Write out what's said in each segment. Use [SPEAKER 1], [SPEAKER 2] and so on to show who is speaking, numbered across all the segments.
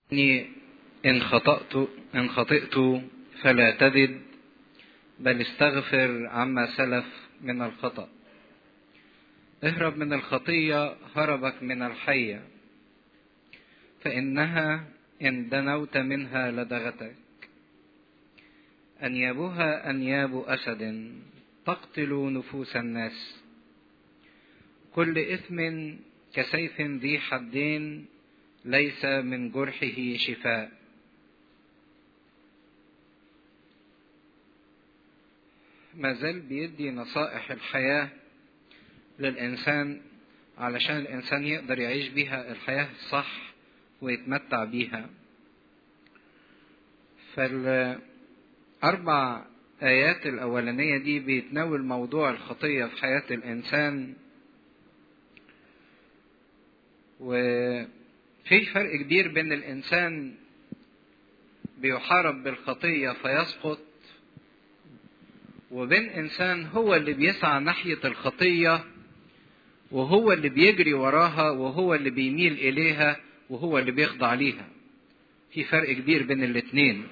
[SPEAKER 1] إني إن خطأت إن خطئت فلا تزد بل استغفر عما سلف من الخطأ اهرب من الخطية هربك من الحية فإنها إن دنوت منها لدغتك أنيابها أنياب أسد تقتل نفوس الناس كل إثم كسيف ذي حدين ليس من جرحه شفاء ما زال بيدي نصائح الحياة للإنسان علشان الإنسان يقدر يعيش بيها الحياة الصح ويتمتع بيها فالأربع آيات الأولانية دي بيتناول موضوع الخطية في حياة الإنسان وفي فرق كبير بين الإنسان بيحارب بالخطية فيسقط وبين إنسان هو اللي بيسعى ناحية الخطية وهو اللي بيجري وراها وهو اللي بيميل إليها وهو اللي بيخضع ليها في فرق كبير بين الاتنين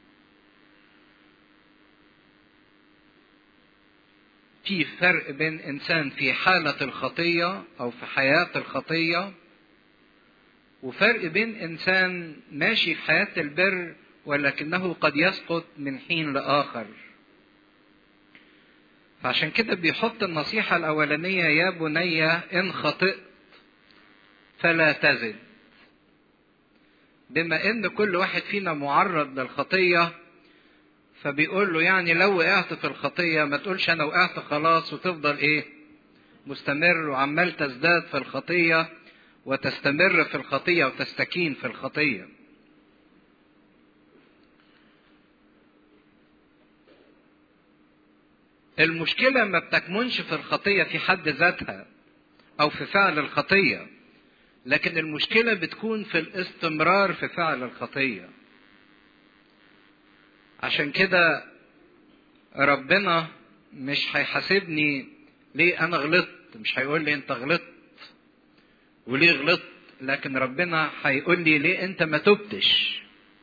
[SPEAKER 1] في فرق بين إنسان في حالة الخطية أو في حياة الخطية وفرق بين إنسان ماشي في حياة البر ولكنه قد يسقط من حين لآخر فعشان كده بيحط النصيحة الأولانية يا بني إن خطئت فلا تزد بما إن كل واحد فينا معرض للخطية فبيقول له يعني لو وقعت في الخطية ما تقولش أنا وقعت خلاص وتفضل إيه مستمر وعمال تزداد في الخطية وتستمر في الخطية وتستكين في الخطية المشكلة ما بتكمنش في الخطية في حد ذاتها أو في فعل الخطية لكن المشكلة بتكون في الاستمرار في فعل الخطية عشان كده ربنا مش هيحاسبني ليه أنا غلطت مش هيقول لي أنت غلطت وليه غلطت لكن ربنا هيقول لي ليه أنت ما تبتش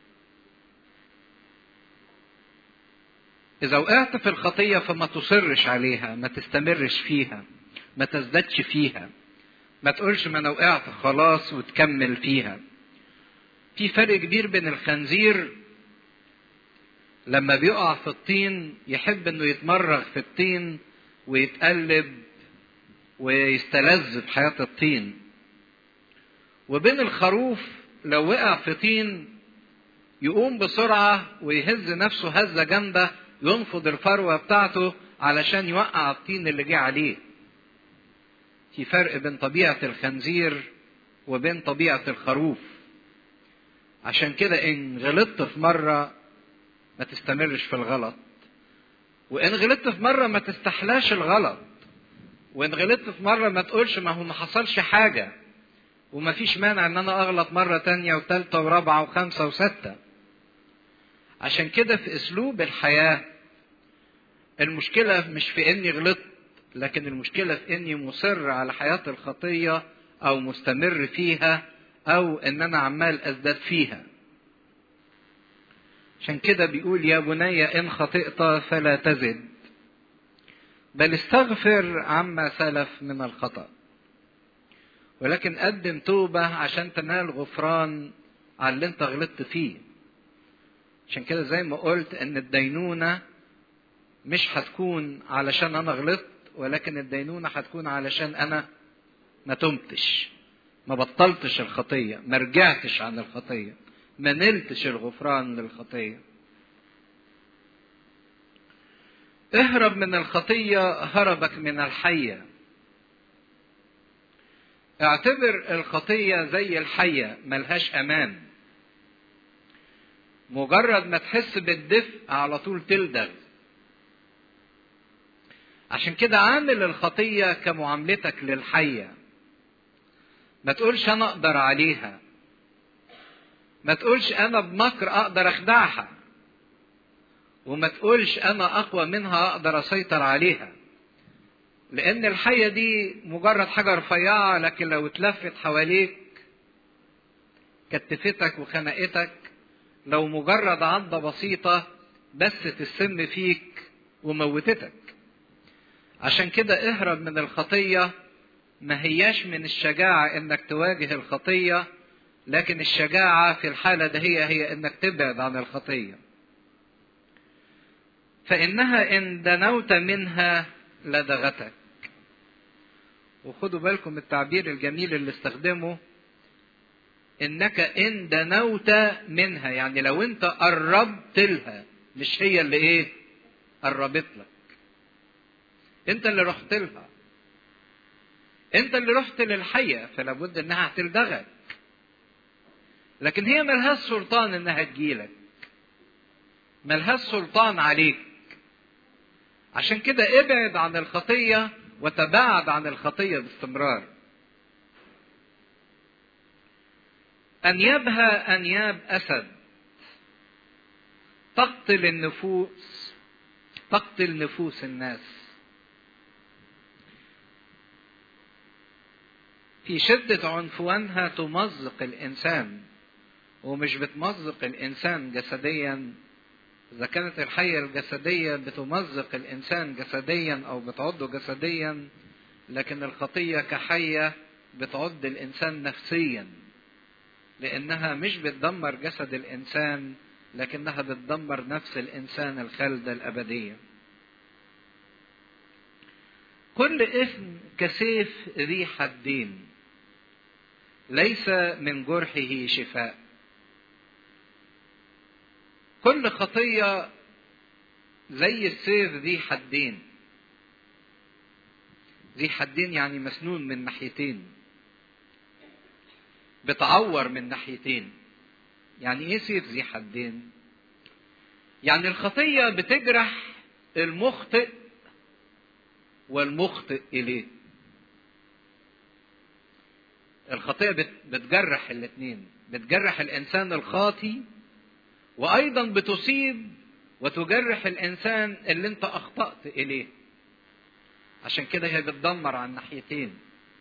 [SPEAKER 1] إذا وقعت في الخطية فما تصرش عليها ما تستمرش فيها ما تزدادش فيها ما تقولش ما أنا وقعت خلاص وتكمل فيها في فرق كبير بين الخنزير لما بيقع في الطين يحب انه يتمرغ في الطين ويتقلب ويستلذ بحياة الطين وبين الخروف لو وقع في طين يقوم بسرعة ويهز نفسه هزة جامدة ينفض الفروة بتاعته علشان يوقع الطين اللي جه عليه في فرق بين طبيعة الخنزير وبين طبيعة الخروف عشان كده إن غلطت في مرة ما تستمرش في الغلط وإن غلطت في مرة ما تستحلاش الغلط وإن غلطت في مرة ما تقولش ما هو ما حصلش حاجة وما فيش مانع إن أنا أغلط مرة تانية وتالتة ورابعة وخمسة وستة عشان كده في أسلوب الحياة المشكلة مش في إني غلطت لكن المشكلة في إني مصر على حياة الخطية أو مستمر فيها أو إن أنا عمال أزداد فيها. عشان كده بيقول يا بني إن خطئت فلا تزد بل استغفر عما سلف من الخطأ. ولكن قدم توبة عشان تنال غفران على اللي أنت غلطت فيه. عشان كده زي ما قلت إن الدينونة مش هتكون علشان أنا غلطت ولكن الدينونة هتكون علشان أنا ما تمتش ما بطلتش الخطية ما رجعتش عن الخطية ما نلتش الغفران للخطية اهرب من الخطية هربك من الحية اعتبر الخطية زي الحية ملهاش أمان مجرد ما تحس بالدفء على طول تلدغ عشان كده عامل الخطية كمعاملتك للحية ما تقولش أنا أقدر عليها ما تقولش أنا بمكر أقدر أخدعها وما تقولش أنا أقوى منها أقدر أسيطر عليها لأن الحية دي مجرد حاجة رفيعة لكن لو اتلفت حواليك كتفتك وخنقتك لو مجرد عضة بسيطة بست السم فيك وموتتك عشان كده اهرب من الخطية ما هياش من الشجاعة انك تواجه الخطية لكن الشجاعة في الحالة ده هي هي انك تبعد عن الخطية فإنها إن دنوت منها لدغتك وخدوا بالكم التعبير الجميل اللي استخدمه انك ان دنوت منها يعني لو انت قربت لها مش هي اللي ايه قربت لك انت اللي رحت لها انت اللي رحت للحية فلا بد انها هتلدغك لكن هي ملهاش سلطان انها تجيلك ملهاش سلطان عليك عشان كده ابعد عن الخطية وتباعد عن الخطية باستمرار أنيابها أنياب أسد تقتل النفوس تقتل نفوس الناس في شدة عنفوانها تمزق الإنسان ومش بتمزق الإنسان جسديا إذا كانت الحية الجسدية بتمزق الإنسان جسديا أو بتعضه جسديا لكن الخطية كحية بتعض الإنسان نفسيا لأنها مش بتدمر جسد الإنسان لكنها بتدمر نفس الإنسان الخالدة الأبدية كل إثم كسيف ذي حدين ليس من جرحه شفاء كل خطية زي السيف ذي حدين ذي حدين يعني مسنون من ناحيتين بتعور من ناحيتين يعني ايه سيف ذي حدين يعني الخطية بتجرح المخطئ والمخطئ إليه الخطية بتجرح الاثنين بتجرح الإنسان الخاطي وأيضا بتصيب وتجرح الإنسان اللي أنت أخطأت إليه عشان كده هي بتدمر على الناحيتين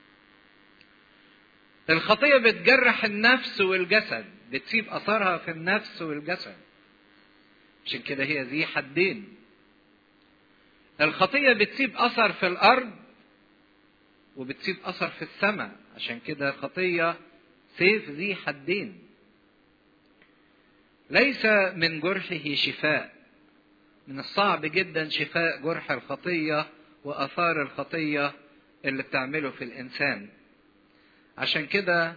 [SPEAKER 1] الخطية بتجرح النفس والجسد بتسيب أثرها في النفس والجسد عشان كده هي ذي حدين الخطية بتسيب أثر في الأرض وبتسيب أثر في السماء عشان كده خطية سيف ذي حدين ليس من جرحه شفاء من الصعب جدا شفاء جرح الخطية وآثار الخطية اللي بتعمله في الإنسان عشان كده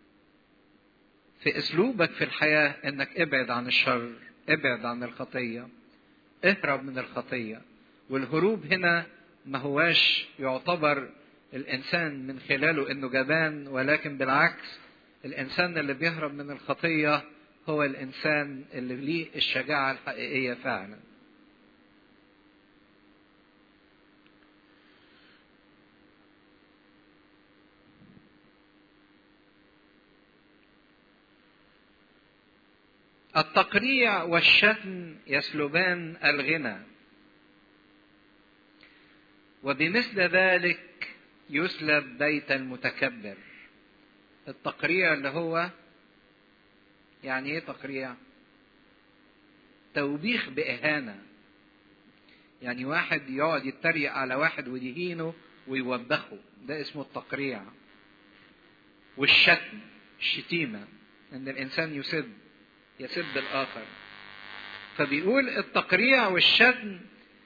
[SPEAKER 1] في أسلوبك في الحياة إنك ابعد عن الشر ابعد عن الخطية اهرب من الخطية والهروب هنا ما هواش يعتبر الإنسان من خلاله إنه جبان ولكن بالعكس الإنسان اللي بيهرب من الخطية هو الإنسان اللي ليه الشجاعة الحقيقية فعلا التقريع والشتم يسلبان الغنى وبمثل ذلك يسلب بيت المتكبر التقريع اللي هو يعني ايه تقريع توبيخ بإهانة يعني واحد يقعد يتريق على واحد ويهينه ويوبخه ده اسمه التقريع والشتم الشتيمة ان الانسان يسب يسب الآخر فبيقول التقريع والشتم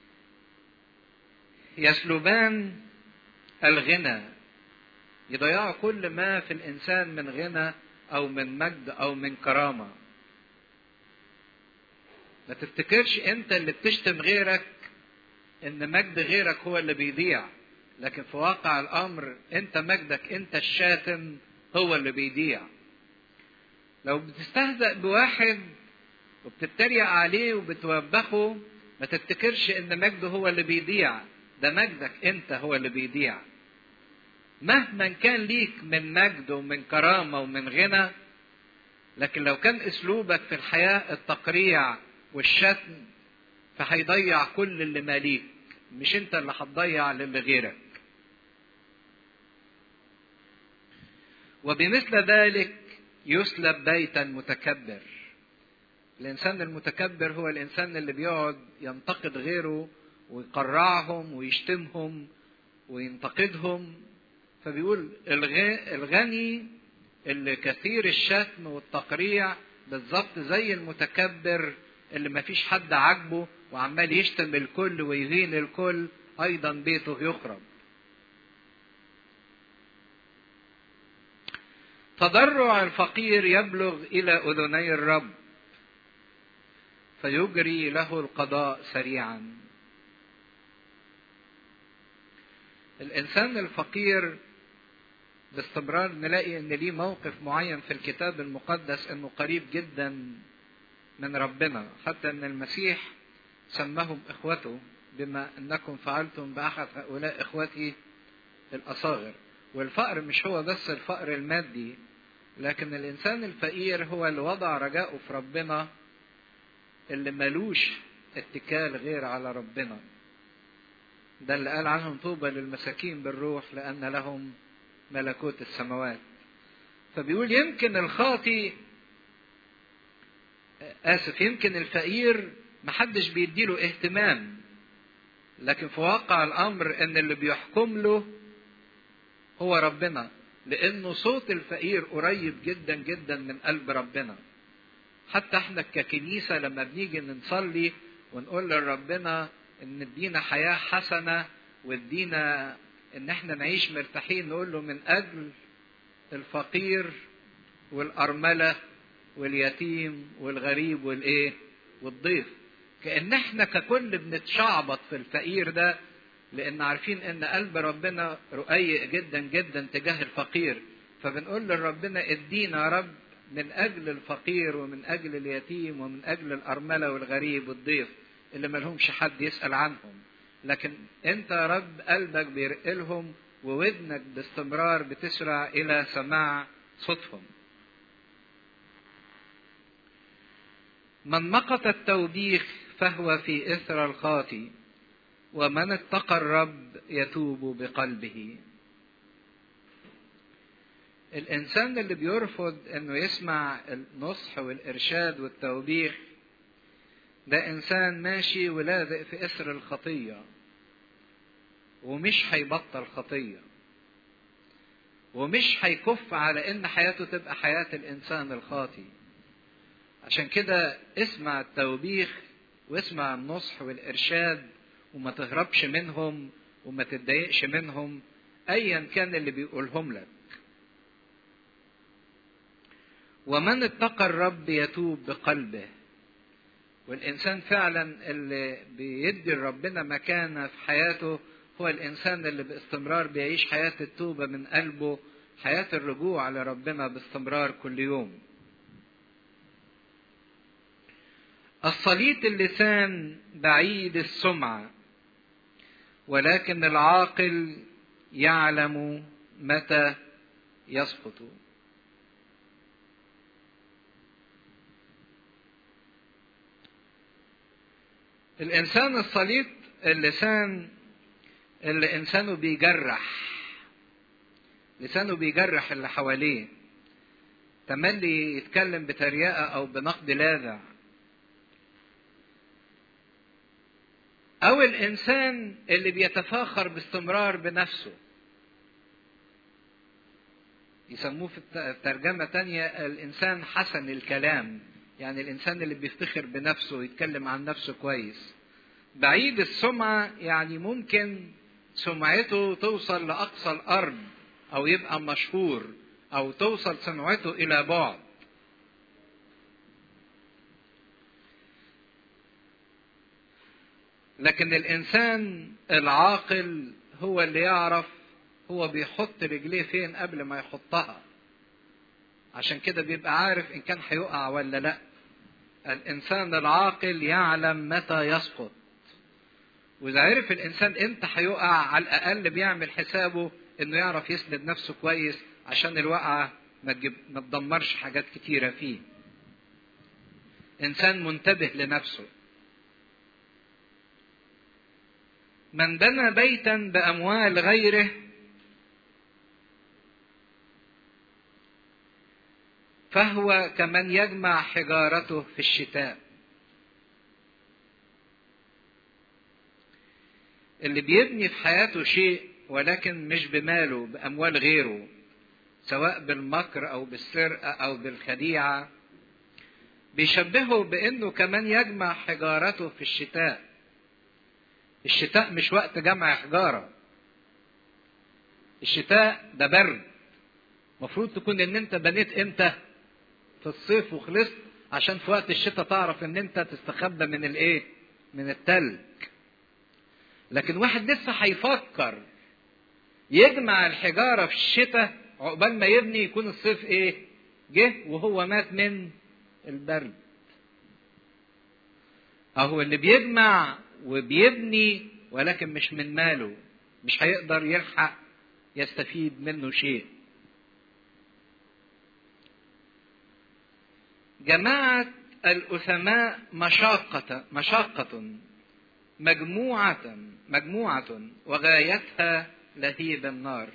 [SPEAKER 1] يسلبان الغنى يضيعوا كل ما في الإنسان من غنى أو من مجد أو من كرامة ما تفتكرش أنت اللي بتشتم غيرك إن مجد غيرك هو اللي بيضيع لكن في واقع الأمر أنت مجدك أنت الشاتم هو اللي بيضيع لو بتستهزأ بواحد وبتتريق عليه وبتوبخه ما تفتكرش ان مجده هو اللي بيضيع ده مجدك انت هو اللي بيضيع مهما كان ليك من مجد ومن كرامة ومن غنى لكن لو كان اسلوبك في الحياة التقريع والشتم فهيضيع كل اللي ماليك مش انت اللي هتضيع للي غيرك وبمثل ذلك يسلب بيتا متكبر الانسان المتكبر هو الانسان اللي بيقعد ينتقد غيره ويقرعهم ويشتمهم وينتقدهم فبيقول الغني اللي كثير الشتم والتقريع بالظبط زي المتكبر اللي مفيش حد عاجبه وعمال يشتم الكل ويهين الكل ايضا بيته يخرب تضرع الفقير يبلغ الى اذني الرب فيجري له القضاء سريعا الانسان الفقير باستمرار نلاقي ان ليه موقف معين في الكتاب المقدس انه قريب جدا من ربنا حتى ان المسيح سماهم اخوته بما انكم فعلتم باحد هؤلاء اخوتي الاصاغر والفقر مش هو بس الفقر المادي لكن الانسان الفقير هو اللي وضع رجاءه في ربنا اللي ملوش اتكال غير على ربنا ده اللي قال عنهم طوبى للمساكين بالروح لان لهم ملكوت السماوات فبيقول يمكن الخاطي اسف يمكن الفقير محدش بيديله اهتمام لكن في واقع الامر ان اللي بيحكم له هو ربنا لانه صوت الفقير قريب جدا جدا من قلب ربنا حتى احنا ككنيسه لما بنيجي نصلي ونقول لربنا ان ادينا حياه حسنه وادينا ان احنا نعيش مرتاحين نقول له من اجل الفقير والارمله واليتيم والغريب والايه والضيف كان احنا ككل بنتشعبط في الفقير ده لان عارفين ان قلب ربنا رقيق جدا جدا تجاه الفقير فبنقول لربنا ادينا يا رب من اجل الفقير ومن اجل اليتيم ومن اجل الارمله والغريب والضيف اللي ملهمش حد يسال عنهم لكن انت يا رب قلبك بيرقلهم وودنك باستمرار بتسرع الى سماع صوتهم من مقت التوبيخ فهو في اثر الخاطي ومن اتقى الرب يتوب بقلبه الانسان اللي بيرفض انه يسمع النصح والارشاد والتوبيخ ده انسان ماشي ولازق في اسر الخطيه ومش هيبطل خطيه ومش هيكف على ان حياته تبقى حياه الانسان الخاطي عشان كده اسمع التوبيخ واسمع النصح والارشاد وما تهربش منهم وما تتضايقش منهم ايا كان اللي بيقولهم لك ومن اتقى الرب يتوب بقلبه والإنسان فعلا اللي بيدي لربنا مكانة في حياته هو الإنسان اللي باستمرار بيعيش حياة التوبة من قلبه حياة الرجوع لربنا باستمرار كل يوم الصليت اللسان بعيد السمعة ولكن العاقل يعلم متى يسقط الإنسان الصليط اللسان اللي إنسانه بيجرح لسانه بيجرح اللي حواليه تملي يتكلم بتريقة أو بنقد لاذع أو الإنسان اللي بيتفاخر باستمرار بنفسه يسموه في ترجمة تانية الإنسان حسن الكلام يعني الإنسان اللي بيفتخر بنفسه ويتكلم عن نفسه كويس بعيد السمعة يعني ممكن سمعته توصل لأقصى الأرض أو يبقى مشهور أو توصل سمعته إلى بعد لكن الإنسان العاقل هو اللي يعرف هو بيحط رجليه فين قبل ما يحطها عشان كده بيبقى عارف إن كان هيقع ولا لأ الإنسان العاقل يعلم متى يسقط وإذا عرف الإنسان إمتى هيقع على الأقل بيعمل حسابه إنه يعرف يسند نفسه كويس عشان الوقعة ما تجيب ما تدمرش حاجات كتيرة فيه. إنسان منتبه لنفسه. من بنى بيتا بأموال غيره فهو كمن يجمع حجارته في الشتاء اللي بيبني في حياته شيء ولكن مش بماله بأموال غيره سواء بالمكر أو بالسرقة أو بالخديعة بيشبهه بأنه كمان يجمع حجارته في الشتاء الشتاء مش وقت جمع حجارة الشتاء ده برد مفروض تكون ان انت بنيت امتى في الصيف وخلصت عشان في وقت الشتاء تعرف ان انت تستخبى من الايه من التلج لكن واحد لسه هيفكر يجمع الحجاره في الشتاء عقبال ما يبني يكون الصيف ايه جه وهو مات من البرد اهو اللي بيجمع وبيبني ولكن مش من ماله مش هيقدر يلحق يستفيد منه شيء جماعة الأثماء مشاقة مشاقة مجموعة مجموعة وغايتها لهيب النار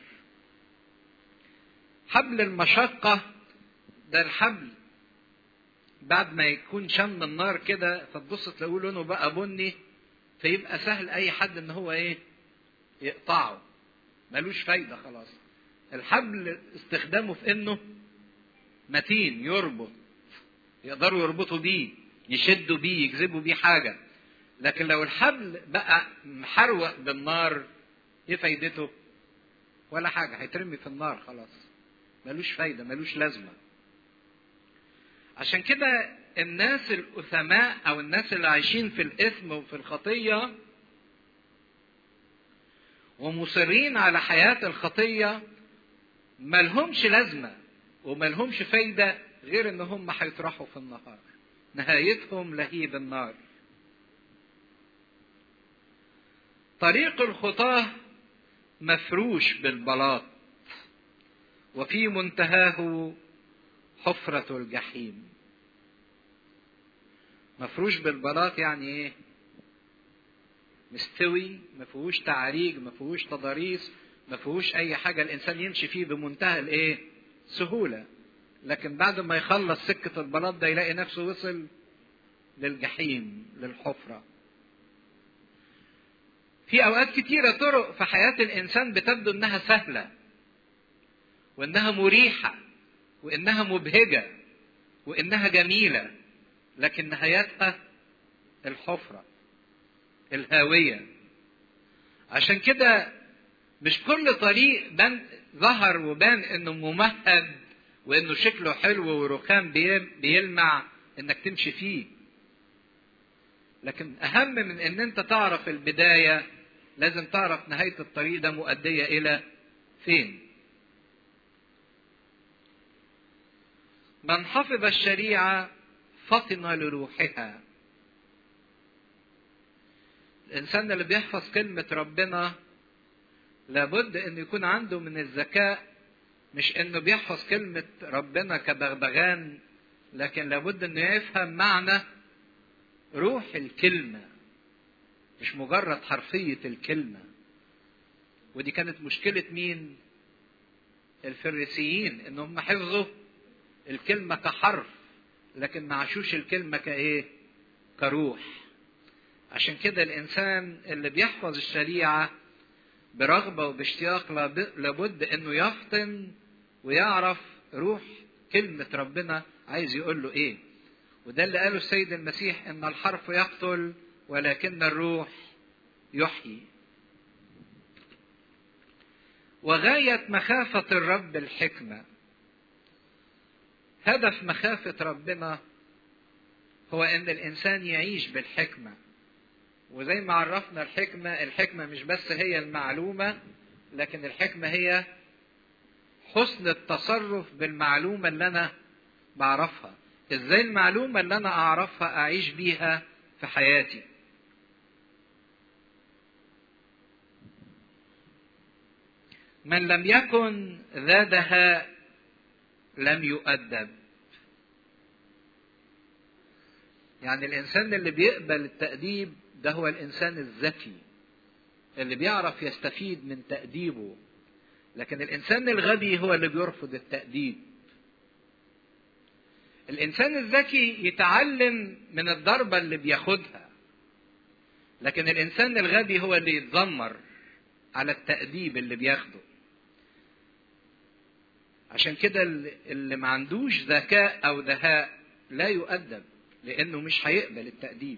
[SPEAKER 1] حبل المشقة ده الحبل بعد ما يكون شم النار كده فتبص تلاقوا لونه بقى بني فيبقى سهل اي حد ان هو ايه يقطعه ملوش فايدة خلاص الحبل استخدامه في انه متين يربط يقدروا يربطوا بيه يشدوا بيه يجذبوا بيه حاجة لكن لو الحبل بقى محروق بالنار ايه فايدته ولا حاجة هيترمي في النار خلاص ملوش فايدة ملوش لازمة عشان كده الناس الأثماء أو الناس اللي عايشين في الإثم وفي الخطية ومصرين على حياة الخطية ملهمش لازمة وملهمش فايدة غير ان هم هيطرحوا في النهار نهايتهم لهيب النار طريق الخطاه مفروش بالبلاط وفي منتهاه حفرة الجحيم مفروش بالبلاط يعني ايه مستوي ما فيهوش تعاريج ما فيهوش تضاريس ما فيهوش اي حاجه الانسان يمشي فيه بمنتهى الايه سهوله لكن بعد ما يخلص سكه البلاط ده يلاقي نفسه وصل للجحيم للحفره في اوقات كتيره طرق في حياه الانسان بتبدو انها سهله وانها مريحه وانها مبهجه وانها جميله لكن نهايتها الحفره الهاويه عشان كده مش كل طريق بان ظهر وبان انه ممهد وانه شكله حلو ورخام بيلمع انك تمشي فيه لكن اهم من ان انت تعرف البدايه لازم تعرف نهايه الطريق ده مؤديه الى فين من حفظ الشريعه فطن لروحها الانسان اللي بيحفظ كلمه ربنا لابد ان يكون عنده من الذكاء مش انه بيحفظ كلمه ربنا كبغبغان لكن لابد انه يفهم معنى روح الكلمه مش مجرد حرفيه الكلمه ودي كانت مشكله مين الفريسيين ان هم حفظوا الكلمه كحرف لكن ما عاشوش الكلمه كايه كروح عشان كده الانسان اللي بيحفظ الشريعه برغبه وباشتياق لابد انه يفطن ويعرف روح كلمه ربنا عايز يقول له ايه وده اللي قاله السيد المسيح ان الحرف يقتل ولكن الروح يحيي وغايه مخافه الرب الحكمه هدف مخافه ربنا هو ان الانسان يعيش بالحكمه وزي ما عرفنا الحكمة الحكمة مش بس هي المعلومة لكن الحكمة هي حسن التصرف بالمعلومة اللي أنا بعرفها إزاي المعلومة اللي أنا أعرفها أعيش بيها في حياتي من لم يكن ذا دهاء لم يؤدب يعني الإنسان اللي بيقبل التأديب ده هو الانسان الذكي اللي بيعرف يستفيد من تأديبه لكن الانسان الغبي هو اللي بيرفض التأديب الانسان الذكي يتعلم من الضربه اللي بياخدها لكن الانسان الغبي هو اللي يتذمر على التاديب اللي بياخده عشان كده اللي ما عندوش ذكاء او دهاء لا يؤدب لانه مش هيقبل التاديب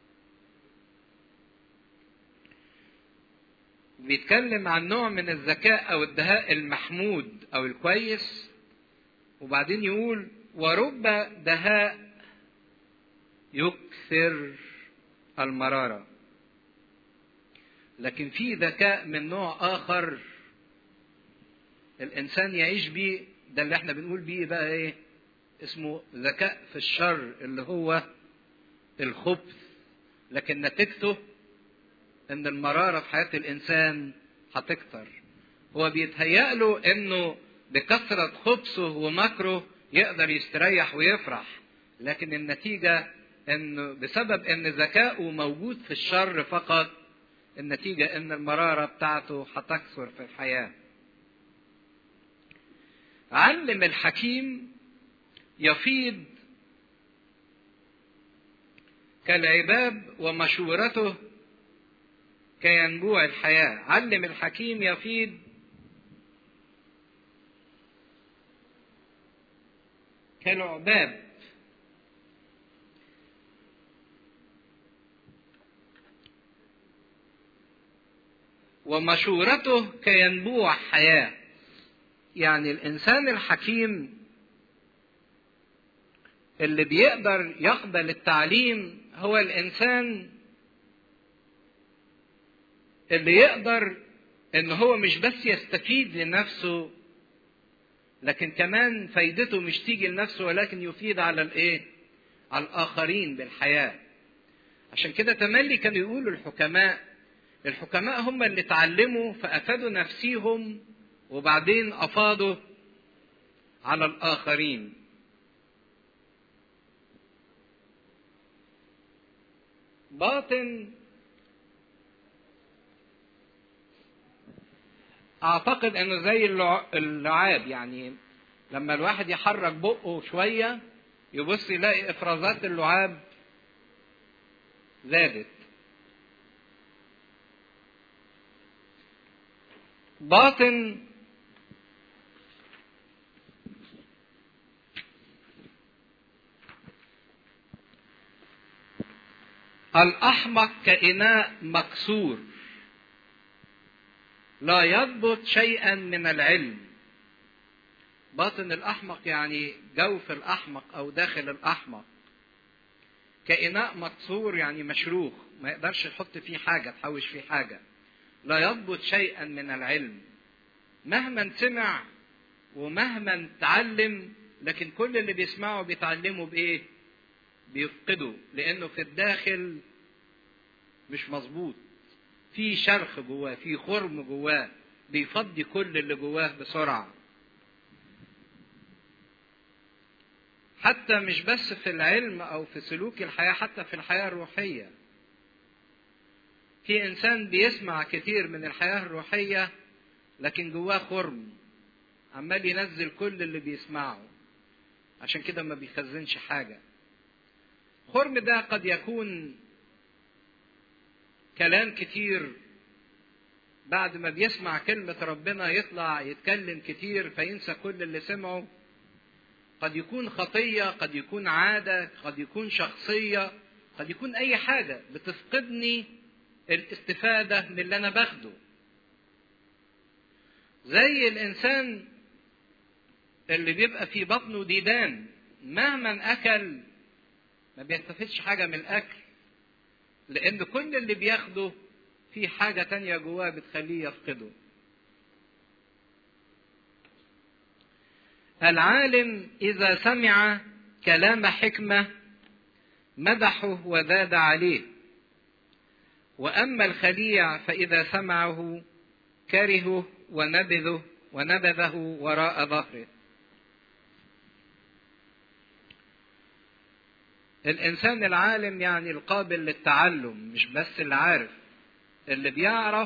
[SPEAKER 1] بيتكلم عن نوع من الذكاء او الدهاء المحمود او الكويس وبعدين يقول ورب دهاء يكثر المرارة لكن في ذكاء من نوع آخر الإنسان يعيش بيه ده اللي احنا بنقول بيه بقى ايه اسمه ذكاء في الشر اللي هو الخبث لكن نتيجته ان المرارة في حياة الإنسان هتكتر هو بيتهيأ له انه بكثرة خبثه ومكره يقدر يستريح ويفرح لكن النتيجة انه بسبب ان ذكائه موجود في الشر فقط النتيجة ان المرارة بتاعته هتكثر في الحياة علم الحكيم يفيض كالعباب ومشورته كينبوع الحياة علم الحكيم يفيض كالعباب ومشورته كينبوع حياة يعني الإنسان الحكيم اللي بيقدر يقبل التعليم هو الإنسان اللي يقدر إن هو مش بس يستفيد لنفسه لكن كمان فايدته مش تيجي لنفسه ولكن يفيد على الايه؟ على الاخرين بالحياه. عشان كده تملي كانوا يقولوا الحكماء الحكماء هم اللي اتعلموا فافادوا نفسيهم وبعدين افاضوا على الاخرين. باطن اعتقد انه زي اللعاب يعني لما الواحد يحرك بقه شويه يبص يلاقي افرازات اللعاب زادت باطن الاحمق كاناء مكسور لا يضبط شيئا من العلم باطن الاحمق يعني جوف الاحمق او داخل الاحمق كاناء مكسور يعني مشروخ ما يقدرش يحط فيه حاجه تحوش فيه حاجه لا يضبط شيئا من العلم مهما سمع ومهما تعلم لكن كل اللي بيسمعه بيتعلمه بايه بيفقده لانه في الداخل مش مظبوط في شرخ جواه في خرم جواه بيفضي كل اللي جواه بسرعه حتى مش بس في العلم او في سلوك الحياه حتى في الحياه الروحيه في انسان بيسمع كتير من الحياه الروحيه لكن جواه خرم عمال ينزل كل اللي بيسمعه عشان كده ما بيخزنش حاجه خرم ده قد يكون كلام كتير بعد ما بيسمع كلمة ربنا يطلع يتكلم كتير فينسى كل اللي سمعه قد يكون خطية قد يكون عادة قد يكون شخصية قد يكون أي حاجة بتفقدني الاستفادة من اللي أنا باخده زي الإنسان اللي بيبقى في بطنه ديدان مهما أكل ما بيستفدش حاجة من الأكل لأن كل اللي بياخده في حاجة تانية جواه بتخليه يفقده العالم إذا سمع كلام حكمة مدحه وزاد عليه وأما الخليع فإذا سمعه كرهه ونبذه ونبذه وراء ظهره الإنسان العالم يعني القابل للتعلم مش بس اللي عارف اللي بيعرف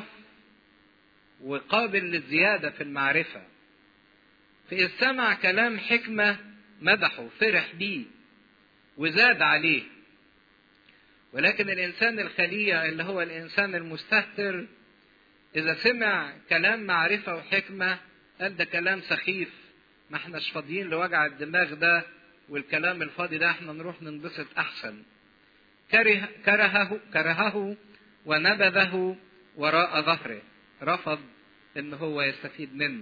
[SPEAKER 1] وقابل للزيادة في المعرفة فإذ سمع كلام حكمة مدحه فرح بيه وزاد عليه ولكن الإنسان الخلية اللي هو الإنسان المستهتر إذا سمع كلام معرفة وحكمة قال ده كلام سخيف ما احناش فاضيين لوجع الدماغ ده والكلام الفاضي ده احنا نروح ننبسط أحسن كره كرهه كرهه ونبذه وراء ظهره رفض ان هو يستفيد منه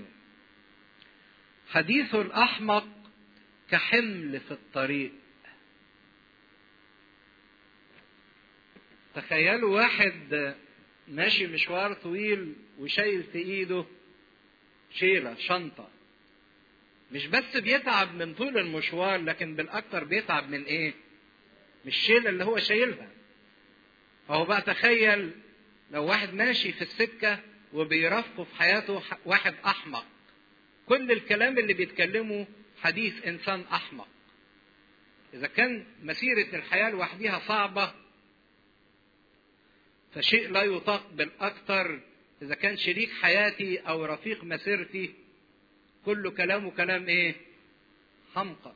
[SPEAKER 1] حديث الاحمق كحمل في الطريق تخيلوا واحد ماشي مشوار طويل وشايل في ايده شيله شنطه مش بس بيتعب من طول المشوار لكن بالاكثر بيتعب من ايه من الشيله اللي هو شايلها فهو بقى تخيل لو واحد ماشي في السكه وبيرافقه في حياته واحد احمق كل الكلام اللي بيتكلمه حديث انسان احمق اذا كان مسيره الحياه لوحدها صعبه فشيء لا يطاق بالاكثر اذا كان شريك حياتي او رفيق مسيرتي كله كلامه كلام ايه حمقى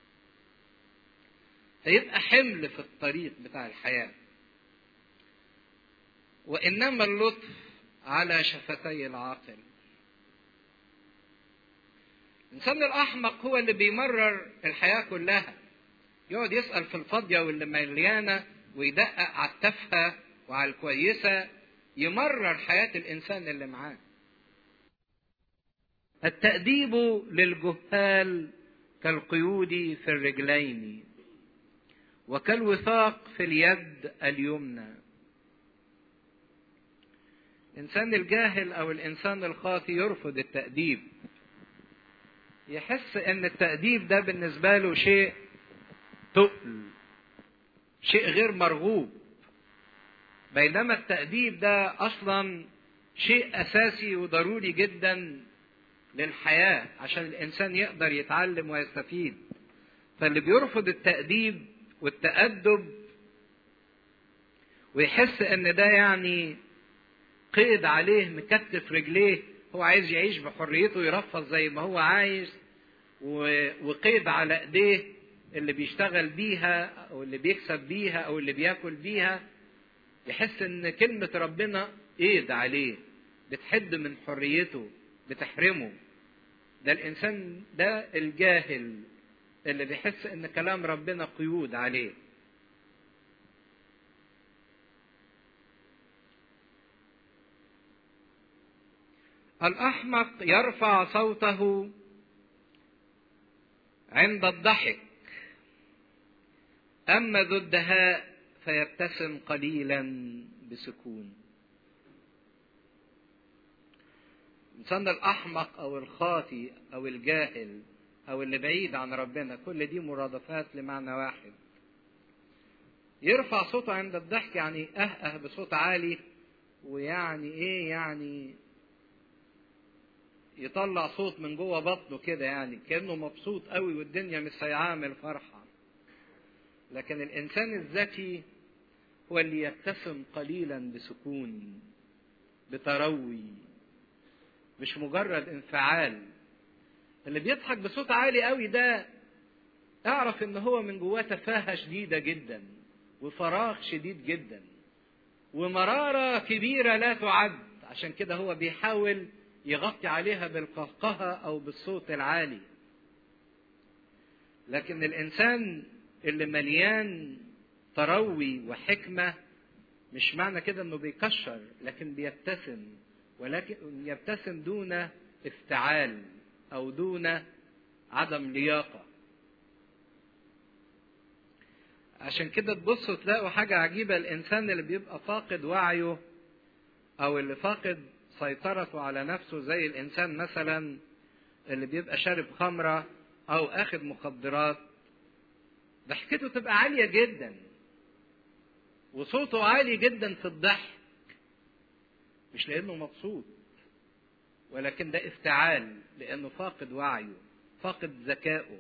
[SPEAKER 1] فيبقى حمل في الطريق بتاع الحياه وانما اللطف على شفتي العاقل الانسان الاحمق هو اللي بيمرر الحياه كلها يقعد يسال في الفاضيه واللي مليانه ويدقق على التافهه وعلى الكويسه يمرر حياه الانسان اللي معاه التأديب للجهال كالقيود في الرجلين وكالوثاق في اليد اليمنى الإنسان الجاهل أو الإنسان الخاطي يرفض التأديب يحس إن التأديب ده بالنسبة له شيء تقل شيء غير مرغوب بينما التأديب ده أصلا شيء أساسي وضروري جدا للحياة عشان الإنسان يقدر يتعلم ويستفيد فاللي بيرفض التأديب والتأدب ويحس إن ده يعني قيد عليه مكتف رجليه هو عايز يعيش بحريته يرفض زي ما هو عايز وقيد على ايديه اللي بيشتغل بيها او اللي بيكسب بيها او اللي بياكل بيها يحس ان كلمة ربنا قيد عليه بتحد من حريته بتحرمه ده الانسان ده الجاهل اللي بيحس ان كلام ربنا قيود عليه الأحمق يرفع صوته عند الضحك أما ذو الدهاء فيبتسم قليلا بسكون الإنسان الأحمق أو الخاطي أو الجاهل أو اللي بعيد عن ربنا كل دي مرادفات لمعنى واحد يرفع صوته عند الضحك يعني أهأه بصوت عالي ويعني إيه يعني يطلع صوت من جوه بطنه كده يعني كانه مبسوط قوي والدنيا مش هيعامل فرحه لكن الانسان الذكي هو اللي يبتسم قليلا بسكون بتروي مش مجرد انفعال اللي بيضحك بصوت عالي قوي ده اعرف ان هو من جواه تفاهه شديده جدا وفراغ شديد جدا ومراره كبيره لا تعد عشان كده هو بيحاول يغطي عليها بالقهقهة أو بالصوت العالي لكن الإنسان اللي مليان تروي وحكمة مش معنى كده إنه بيكشر لكن بيبتسم ولكن يبتسم دون افتعال أو دون عدم لياقة عشان كده تبصوا تلاقوا حاجة عجيبة الإنسان اللي بيبقى فاقد وعيه أو اللي فاقد سيطرته على نفسه زي الانسان مثلا اللي بيبقى شارب خمره او اخذ مخدرات ضحكته تبقى عاليه جدا وصوته عالي جدا في الضحك مش لانه مبسوط ولكن ده افتعال لانه فاقد وعيه فاقد ذكائه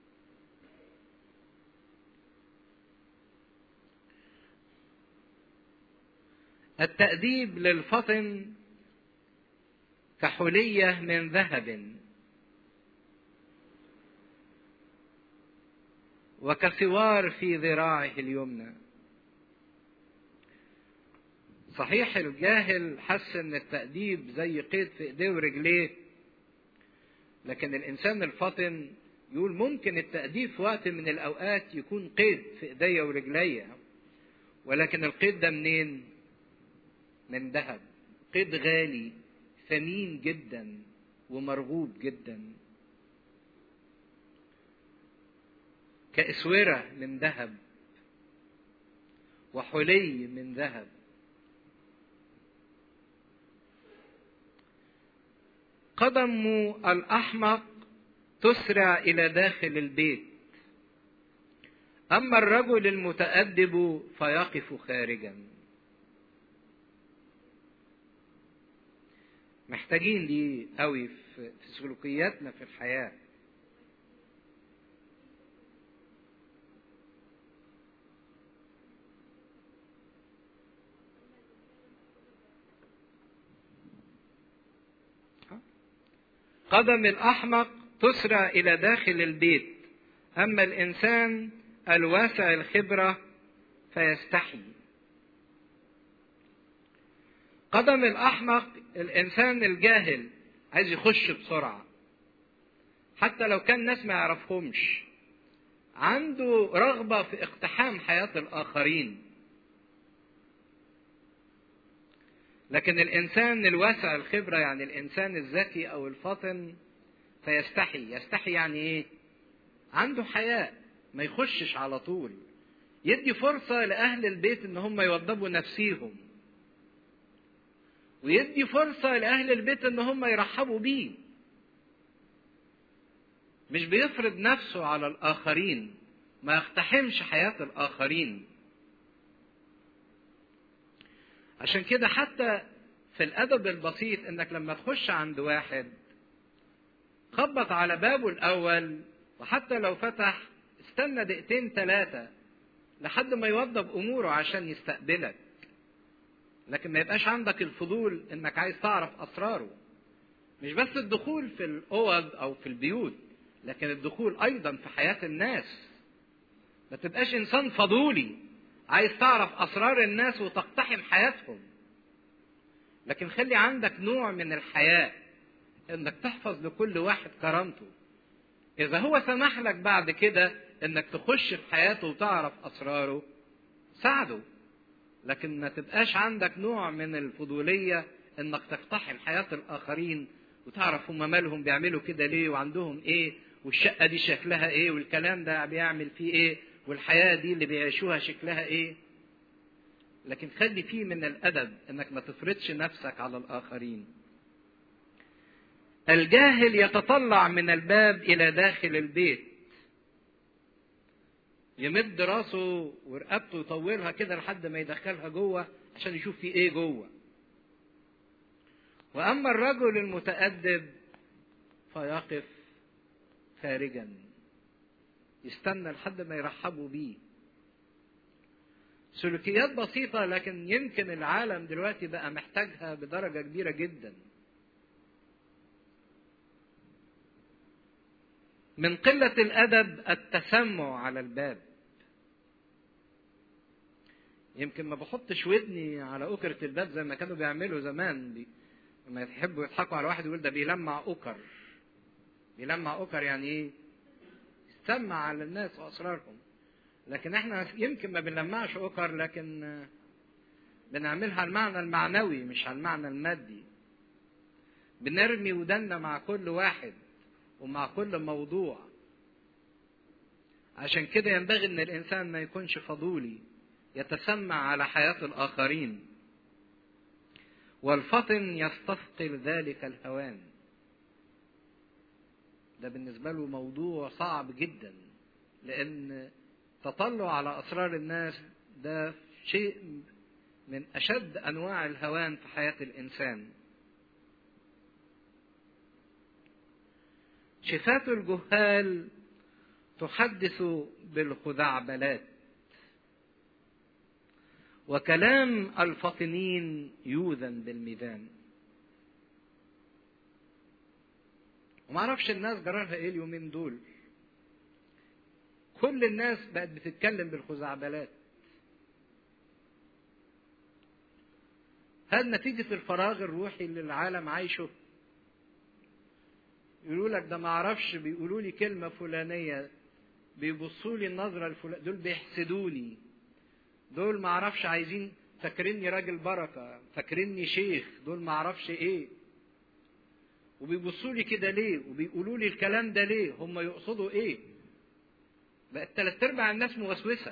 [SPEAKER 1] التأديب للفطن كحلية من ذهب وكسوار في ذراعه اليمنى صحيح الجاهل حس ان التأديب زي قيد في ايديه ورجليه لكن الانسان الفطن يقول ممكن التأديب في وقت من الاوقات يكون قيد في ايديا ورجليا ولكن القيد ده منين من ذهب قيد غالي ثمين جدا ومرغوب جدا كأسورة من ذهب وحلي من ذهب قدم الأحمق تسرع إلى داخل البيت أما الرجل المتأدب فيقف خارجا محتاجين دي قوي في سلوكياتنا في الحياه قدم الأحمق تسرع إلى داخل البيت أما الإنسان الواسع الخبرة فيستحي قدم الأحمق الإنسان الجاهل عايز يخش بسرعة حتى لو كان ناس ما يعرفهمش عنده رغبة في اقتحام حياة الآخرين لكن الإنسان الواسع الخبرة يعني الإنسان الذكي أو الفطن فيستحي يستحي يعني إيه عنده حياء ما يخشش على طول يدي فرصة لأهل البيت إن هم يوضبوا نفسيهم ويدي فرصة لأهل البيت إن هم يرحبوا بيه مش بيفرض نفسه على الآخرين ما يقتحمش حياة الآخرين عشان كده حتى في الأدب البسيط إنك لما تخش عند واحد خبط على بابه الأول وحتى لو فتح استنى دقيقتين ثلاثة لحد ما يوضب أموره عشان يستقبلك لكن ما يبقاش عندك الفضول إنك عايز تعرف أسراره مش بس الدخول في الأوض أو في البيوت لكن الدخول أيضا في حياة الناس ما تبقاش إنسان فضولي عايز تعرف اسرار الناس وتقتحم حياتهم لكن خلي عندك نوع من الحياء انك تحفظ لكل واحد كرامته اذا هو سمح لك بعد كده انك تخش في حياته وتعرف اسراره ساعده لكن ما تبقاش عندك نوع من الفضوليه انك تقتحم حياه الاخرين وتعرف هم مالهم بيعملوا كده ليه وعندهم ايه والشقه دي شكلها ايه والكلام ده بيعمل فيه ايه والحياة دي اللي بيعيشوها شكلها ايه لكن خلي فيه من الأدب انك ما تفرضش نفسك على الآخرين الجاهل يتطلع من الباب إلى داخل البيت يمد راسه ورقبته يطولها كده لحد ما يدخلها جوه عشان يشوف في ايه جوه واما الرجل المتادب فيقف خارجا يستنى لحد ما يرحبوا بيه سلوكيات بسيطة لكن يمكن العالم دلوقتي بقى محتاجها بدرجة كبيرة جدا من قلة الأدب التسمع على الباب يمكن ما بحطش ودني على أكرة الباب زي ما كانوا بيعملوا زمان بي. لما يحبوا يضحكوا على واحد يقول ده بيلمع أكر بيلمع أكر يعني إيه؟ سمع على الناس واسرارهم لكن احنا يمكن ما بنلمعش اوكر لكن بنعملها على المعنى المعنوي مش على المعنى المادي بنرمي ودنا مع كل واحد ومع كل موضوع عشان كده ينبغي ان الانسان ما يكونش فضولي يتسمع على حياه الاخرين والفطن يستثقل ذلك الهوان ده بالنسبة له موضوع صعب جدا لأن تطلع على أسرار الناس ده شيء من أشد أنواع الهوان في حياة الإنسان شفات الجهال تحدث بالخزعبلات وكلام الفاطنين يوذن بالميزان وما اعرفش الناس جرالها ايه اليومين دول كل الناس بقت بتتكلم بالخزعبلات هل نتيجة الفراغ الروحي اللي العالم عايشه يقولوا لك ده ما اعرفش بيقولوا لي كلمة فلانية بيبصوا لي النظرة الفلانية دول بيحسدوني دول ما اعرفش عايزين فاكريني راجل بركة فاكريني شيخ دول ما اعرفش ايه وبيبصوا لي كده ليه وبيقولوا لي الكلام ده ليه هم يقصدوا ايه بقت ثلاث ارباع الناس موسوسة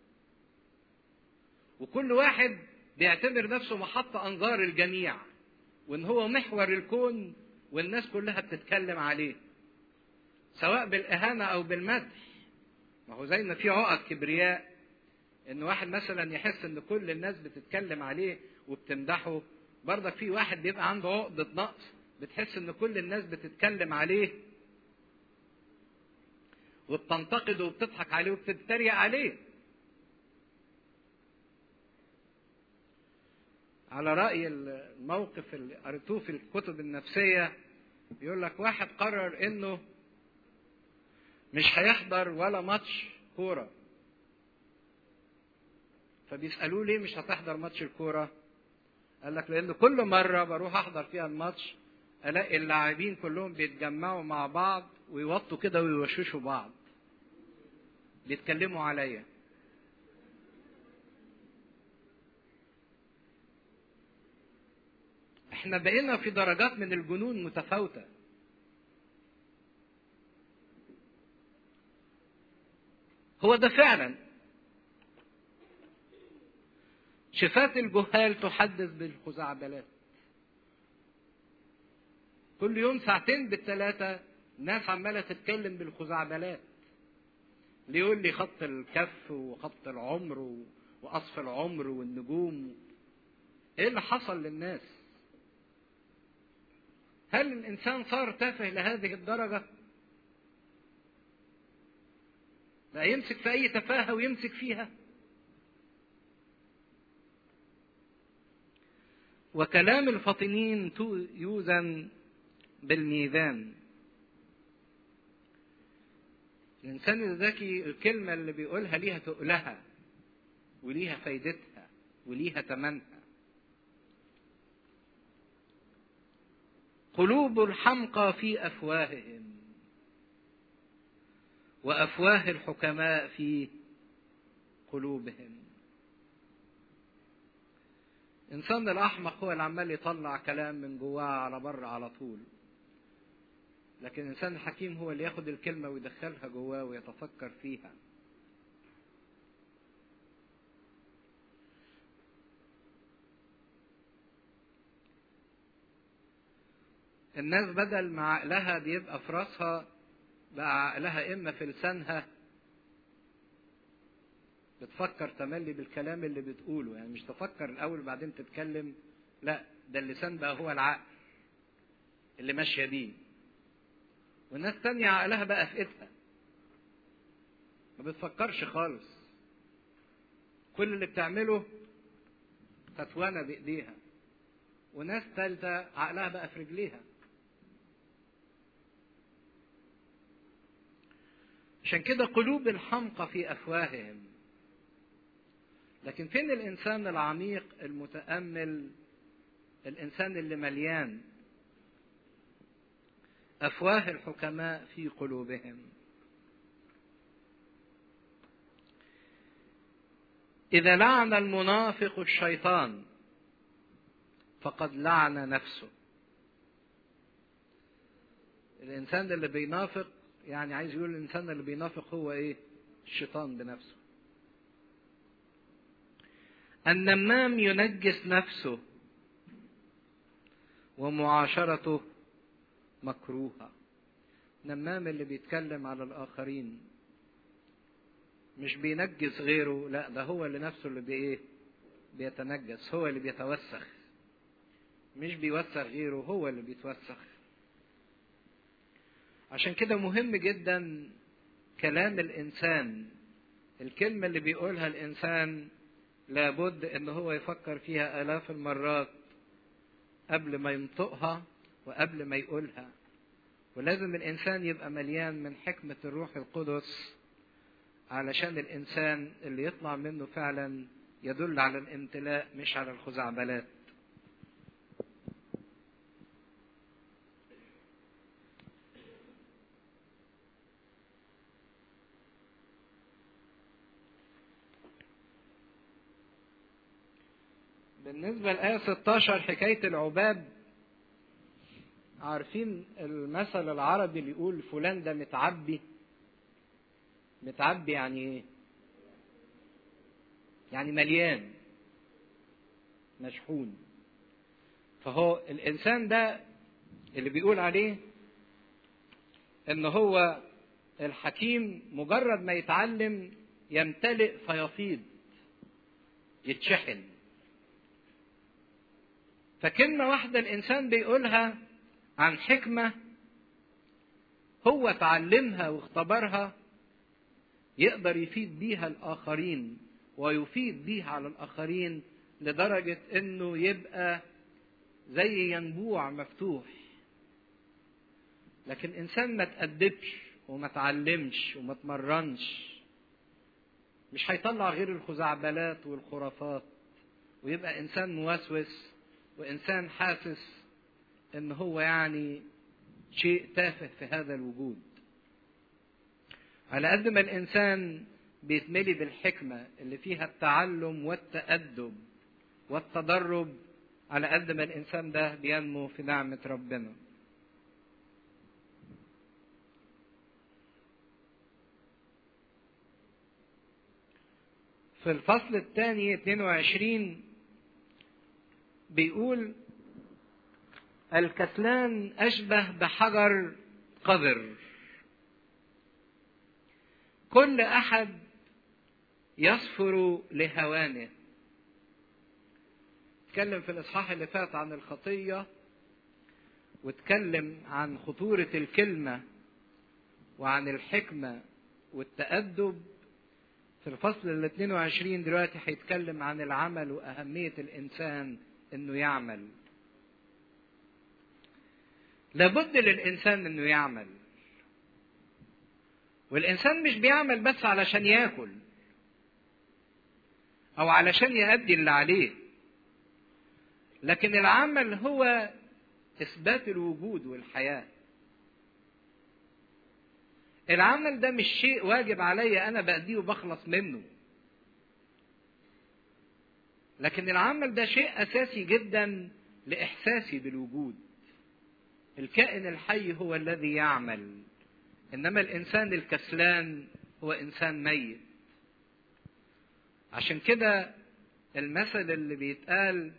[SPEAKER 1] وكل واحد بيعتبر نفسه محط انظار الجميع وان هو محور الكون والناس كلها بتتكلم عليه سواء بالاهانة او بالمدح ما هو زي ما في عقد كبرياء ان واحد مثلا يحس ان كل الناس بتتكلم عليه وبتمدحه برضك في واحد بيبقى عنده عقدة نقص بتحس ان كل الناس بتتكلم عليه وبتنتقده وبتضحك عليه وبتتريق عليه على رأي الموقف اللي قريتوه في الكتب النفسية يقول لك واحد قرر انه مش هيحضر ولا ماتش كورة فبيسألوه ليه مش هتحضر ماتش الكورة قال لك لأن كل مرة بروح أحضر فيها الماتش ألاقي اللاعبين كلهم بيتجمعوا مع بعض ويوطوا كده ويوشوشوا بعض بيتكلموا عليا احنا بقينا في درجات من الجنون متفاوتة هو ده فعلا شفات الجهال تحدث بالخزعبلات كل يوم ساعتين بالثلاثة ناس عمالة تتكلم بالخزعبلات اللي يقول لي خط الكف وخط العمر وقصف العمر والنجوم ايه اللي حصل للناس هل الانسان صار تافه لهذه الدرجه بقى يمسك في اي تفاهه ويمسك فيها وكلام الفاطمين يوزن بالميزان الإنسان الذكي الكلمة اللي بيقولها ليها تقلها وليها فايدتها وليها تمنها قلوب الحمقى في أفواههم وأفواه الحكماء في قلوبهم الإنسان الأحمق هو اللي عمال يطلع كلام من جواه على بره على طول لكن الإنسان الحكيم هو اللي ياخد الكلمة ويدخلها جواه ويتفكر فيها الناس بدل ما عقلها بيبقى في راسها بقى عقلها إما في لسانها بتفكر تملي بالكلام اللي بتقوله يعني مش تفكر الأول وبعدين تتكلم لا ده اللسان بقى هو العقل اللي ماشية بيه والناس تانية عقلها بقى في ايدها ما بتفكرش خالص كل اللي بتعمله فتوانة بإيديها وناس تالتة عقلها بقى في رجليها عشان كده قلوب الحمقى في أفواههم لكن فين الإنسان العميق المتأمل الإنسان اللي مليان أفواه الحكماء في قلوبهم إذا لعن المنافق الشيطان فقد لعن نفسه الإنسان اللي بينافق يعني عايز يقول الإنسان اللي بينافق هو إيه الشيطان بنفسه النمام ينجس نفسه ومعاشرته مكروهة نمام اللي بيتكلم على الآخرين مش بينجس غيره لا ده هو اللي نفسه اللي بإيه بيتنجس هو اللي بيتوسخ مش بيوسخ غيره هو اللي بيتوسخ عشان كده مهم جدا كلام الإنسان الكلمة اللي بيقولها الإنسان لابد ان هو يفكر فيها آلاف المرات قبل ما ينطقها وقبل ما يقولها ولازم الإنسان يبقى مليان من حكمة الروح القدس علشان الإنسان اللي يطلع منه فعلا يدل على الامتلاء مش على الخزعبلات بالنسبة لآية 16 حكاية العباب عارفين المثل العربي اللي يقول فلان ده متعبي متعبي يعني ايه؟ يعني مليان مشحون فهو الإنسان ده اللي بيقول عليه إن هو الحكيم مجرد ما يتعلم يمتلئ فيفيض يتشحن فكلمة واحدة الإنسان بيقولها عن حكمة هو تعلمها واختبرها يقدر يفيد بيها الآخرين ويفيد بيها على الآخرين لدرجة إنه يبقى زي ينبوع مفتوح لكن إنسان ما تأدبش وما تعلمش وما تمرنش مش هيطلع غير الخزعبلات والخرافات ويبقى إنسان موسوس وإنسان حاسس إن هو يعني شيء تافه في هذا الوجود على قد ما الإنسان بيتملي بالحكمة اللي فيها التعلم والتأدب والتدرب على قد ما الإنسان ده بينمو في نعمة ربنا في الفصل الثاني 22 بيقول الكسلان أشبه بحجر قذر كل أحد يصفر لهوانه اتكلم في الإصحاح اللي فات عن الخطية واتكلم عن خطورة الكلمة وعن الحكمة والتأدب في الفصل ال 22 دلوقتي هيتكلم عن العمل وأهمية الإنسان إنه يعمل. لابد للإنسان إنه يعمل. والإنسان مش بيعمل بس علشان ياكل. أو علشان يأدي اللي عليه. لكن العمل هو إثبات الوجود والحياة. العمل ده مش شيء واجب عليا انا بأديه وبخلص منه لكن العمل ده شيء اساسي جدا لاحساسي بالوجود الكائن الحي هو الذي يعمل انما الانسان الكسلان هو انسان ميت عشان كده المثل اللي بيتقال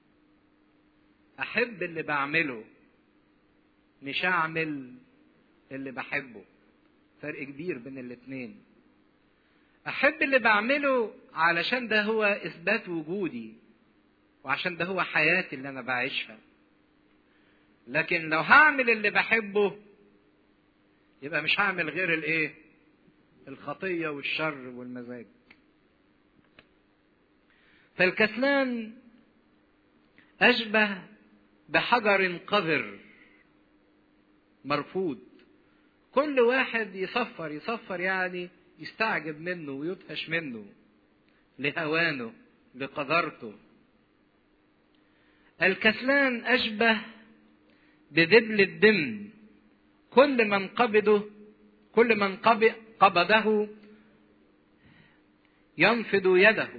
[SPEAKER 1] احب اللي بعمله مش اعمل اللي بحبه فرق كبير بين الاتنين احب اللي بعمله علشان ده هو اثبات وجودي وعشان ده هو حياتي اللي انا بعيشها لكن لو هعمل اللي بحبه يبقى مش هعمل غير الايه الخطيه والشر والمزاج فالكسلان اشبه بحجر قذر مرفوض كل واحد يصفر يصفر يعني يستعجب منه ويدهش منه لهوانه لقدرته الكسلان أشبه بذبل الدم كل من قبضه كل من قبضه ينفض يده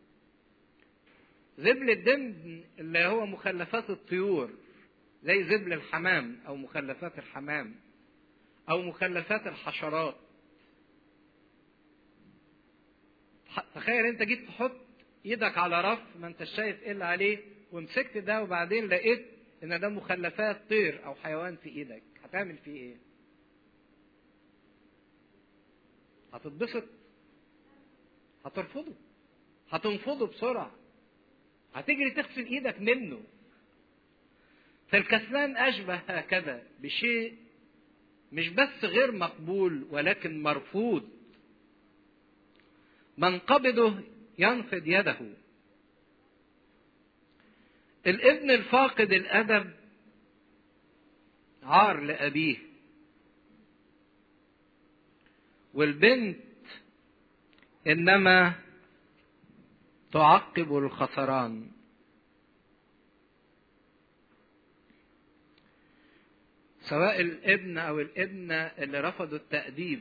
[SPEAKER 1] ذبل الدم اللي هو مخلفات الطيور زي ذبل الحمام او مخلفات الحمام او مخلفات الحشرات تخيل انت جيت تحط ايدك على رف ما انت شايف ايه اللي عليه ومسكت ده وبعدين لقيت ان ده مخلفات طير او حيوان في ايدك هتعمل فيه ايه هتتبسط هترفضه هتنفضه بسرعه هتجري تغسل ايدك منه فالكسلان اشبه هكذا بشيء مش بس غير مقبول ولكن مرفوض من قبضه ينفض يده الابن الفاقد الادب عار لابيه والبنت انما تعقب الخسران سواء الابن او الابنه اللي رفضوا التاديب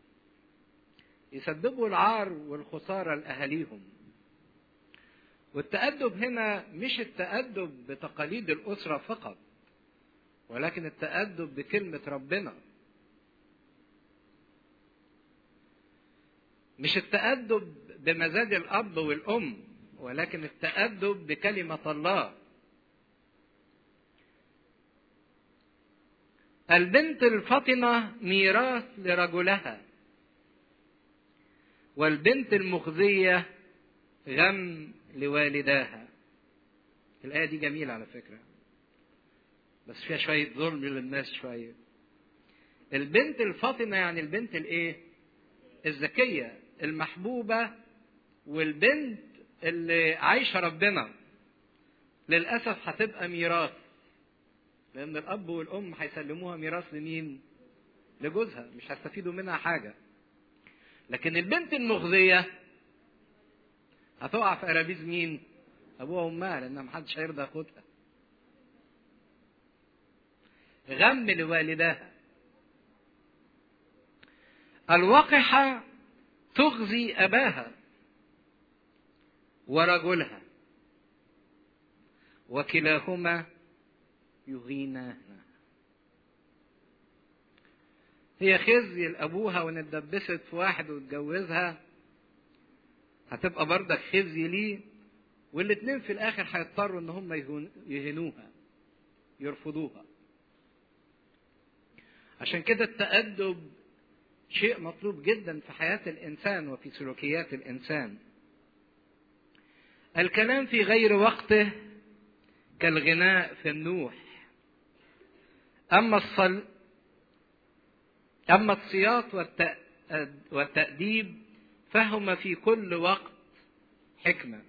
[SPEAKER 1] يسببوا العار والخساره لاهاليهم والتادب هنا مش التادب بتقاليد الاسره فقط ولكن التادب بكلمه ربنا مش التادب بمزاج الاب والام ولكن التادب بكلمه الله البنت الفطنه ميراث لرجلها والبنت المخزيه غم لوالداها الايه دي جميله على فكره بس فيها شويه ظلم للناس شويه البنت الفاطمه يعني البنت الايه الذكيه المحبوبه والبنت اللي عايشه ربنا للاسف هتبقى ميراث لان الاب والام هيسلموها ميراث لمين لجوزها مش هيستفيدوا منها حاجه لكن البنت المخزيه هتقع في قرابيز مين ابوها وامها لان محدش هيرضى ياخدها غم لوالداها الوقحة تغزي أباها ورجلها وكلاهما يغيناها هي خزي لأبوها وإن اتدبست في واحد واتجوزها هتبقى برضك خزي ليه والاتنين في الآخر هيضطروا إن هم يهنوها يرفضوها عشان كده التأدب شيء مطلوب جدا في حياة الإنسان وفي سلوكيات الإنسان. الكلام في غير وقته كالغناء في النوح. أما الصل أما الصياط والتأديب فهما في كل وقت حكمة.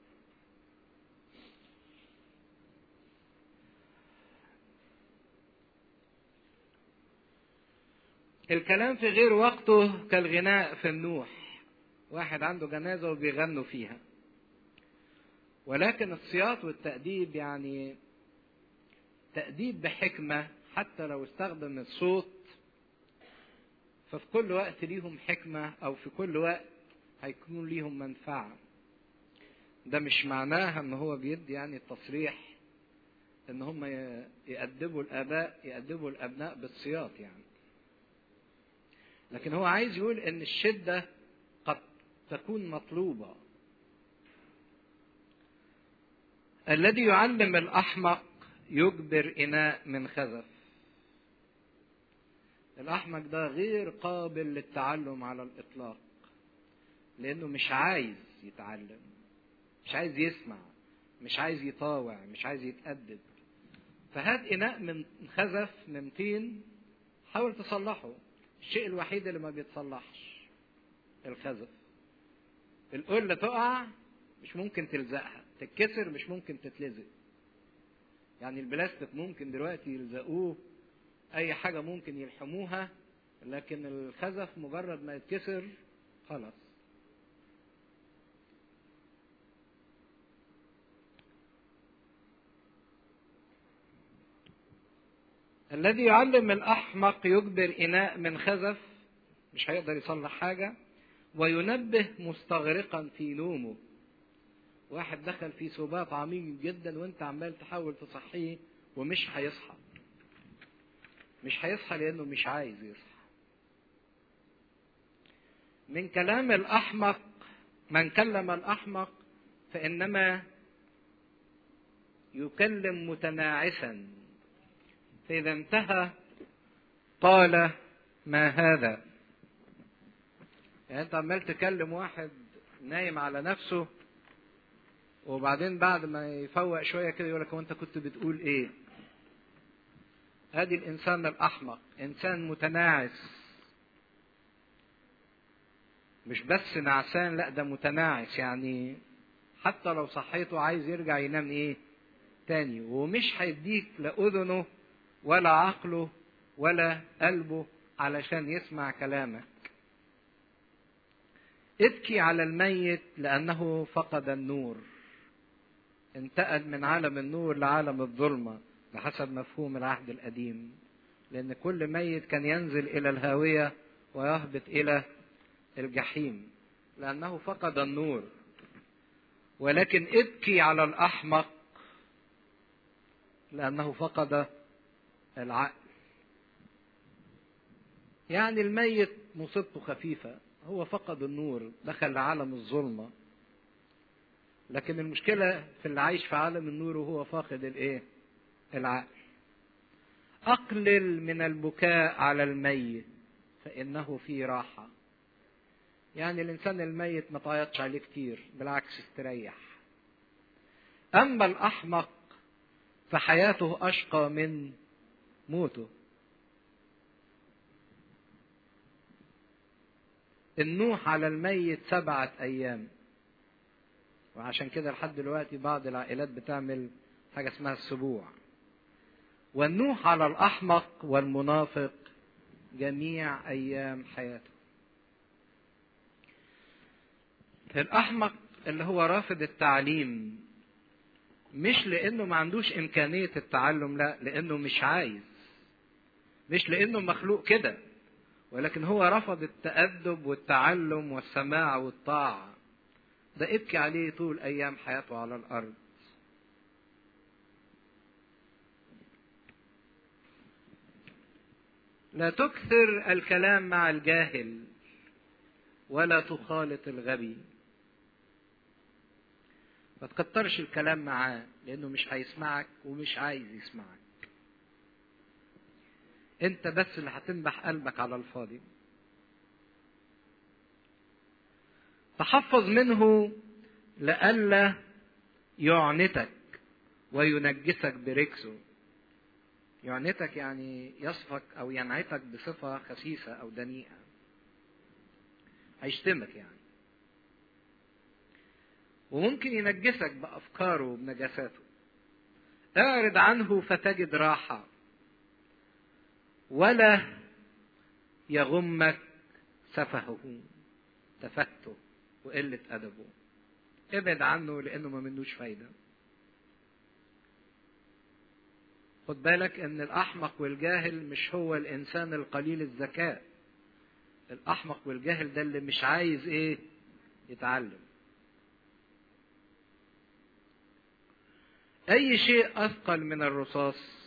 [SPEAKER 1] الكلام في غير وقته كالغناء في النوح واحد عنده جنازة وبيغنوا فيها ولكن الصياط والتأديب يعني تأديب بحكمة حتى لو استخدم الصوت ففي كل وقت ليهم حكمة أو في كل وقت هيكون ليهم منفعة ده مش معناها ان هو بيدي يعني التصريح ان هم يأدبوا الآباء يأدبوا الأبناء بالصياط يعني لكن هو عايز يقول ان الشدة قد تكون مطلوبة الذي يعلم الأحمق يجبر إناء من خزف الأحمق ده غير قابل للتعلم على الإطلاق لأنه مش عايز يتعلم مش عايز يسمع مش عايز يطاوع مش عايز يتأدب فهات إناء من خزف من طين حاول تصلحه الشيء الوحيد اللي ما بيتصلحش الخزف القلة تقع مش ممكن تلزقها تتكسر مش ممكن تتلزق يعني البلاستيك ممكن دلوقتي يلزقوه اي حاجة ممكن يلحموها لكن الخزف مجرد ما يتكسر خلاص الذي يعلم الأحمق يجبر إناء من خزف مش هيقدر يصلح حاجة وينبه مستغرقا في نومه واحد دخل في سبات عميق جدا وانت عمال تحاول تصحيه ومش هيصحى مش هيصحى لانه مش عايز يصحى من كلام الاحمق من كلم الاحمق فانما يكلم متناعسا فاذا انتهى قال ما هذا يعني انت عمال تكلم واحد نايم على نفسه وبعدين بعد ما يفوق شويه كده يقول لك هو انت كنت بتقول ايه ادي الانسان الاحمق انسان متناعس مش بس نعسان لا ده متناعس يعني حتى لو صحيته عايز يرجع ينام ايه تاني ومش هيديك لا اذنه ولا عقله ولا قلبه علشان يسمع كلامك ابكي على الميت لأنه فقد النور انتقل من عالم النور لعالم الظلمة بحسب مفهوم العهد القديم لأن كل ميت كان ينزل إلى الهاوية ويهبط إلى الجحيم لأنه فقد النور ولكن ابكي على الأحمق لأنه فقد العقل يعني الميت مصيبته خفيفة هو فقد النور دخل لعالم الظلمة لكن المشكلة في اللي عايش في عالم النور وهو فاقد الايه العقل أقلل من البكاء على الميت فإنه في راحة يعني الإنسان الميت ما تعيطش عليه كتير بالعكس استريح أما الأحمق فحياته أشقى من موته النوح على الميت سبعة أيام وعشان كده لحد دلوقتي بعض العائلات بتعمل حاجة اسمها السبوع والنوح على الأحمق والمنافق جميع أيام حياته الأحمق اللي هو رافض التعليم مش لأنه ما عندوش إمكانية التعلم لا لأنه مش عايز مش لأنه مخلوق كده ولكن هو رفض التأدب والتعلم والسماع والطاعة ده ابكي عليه طول أيام حياته على الأرض لا تكثر الكلام مع الجاهل ولا تخالط الغبي ما تكترش الكلام معاه لانه مش هيسمعك ومش عايز يسمعك انت بس اللي هتنبح قلبك على الفاضي تحفظ منه لئلا يعنتك وينجسك بركسه يعنتك يعني يصفك او ينعتك بصفه خسيسه او دنيئه هيشتمك يعني وممكن ينجسك بافكاره وبنجاساته اعرض عنه فتجد راحه ولا يغمك سفهه تفته وقله ادبه ابعد عنه لانه ما منوش فايده خد بالك ان الاحمق والجاهل مش هو الانسان القليل الذكاء الاحمق والجاهل ده اللي مش عايز ايه يتعلم اي شيء اثقل من الرصاص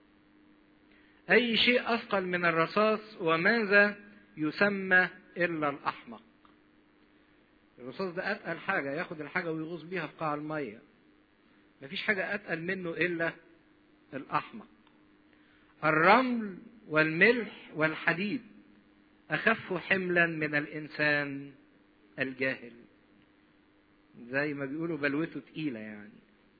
[SPEAKER 1] اي شيء اثقل من الرصاص وماذا يسمى الا الاحمق الرصاص ده اتقل حاجه ياخد الحاجه ويغوص بيها في قاع الميه مفيش حاجه اتقل منه الا الأحمق الرمل والملح والحديد أخف حملا من الإنسان الجاهل زي ما بيقولوا بلوته تقيلة يعني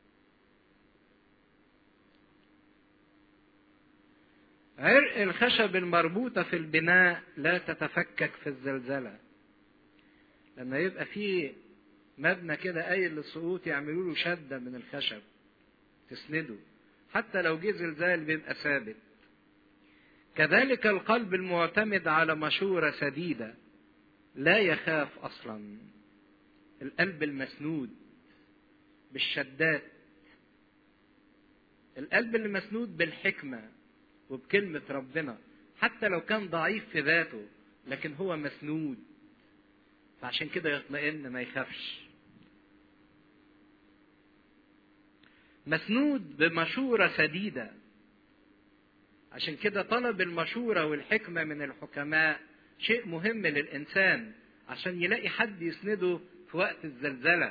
[SPEAKER 1] عرق الخشب المربوطة في البناء لا تتفكك في الزلزلة لما يبقى فيه مبنى كده قايل للسقوط يعملوا له شدة من الخشب تسنده حتى لو جه زلزال بيبقى ثابت كذلك القلب المعتمد على مشورة سديدة لا يخاف أصلا القلب المسنود بالشدات القلب اللي مسنود بالحكمة وبكلمة ربنا حتى لو كان ضعيف في ذاته لكن هو مسنود فعشان كده يطمئن ما يخافش مسنود بمشورة سديدة عشان كده طلب المشورة والحكمة من الحكماء شيء مهم للإنسان عشان يلاقي حد يسنده في وقت الزلزلة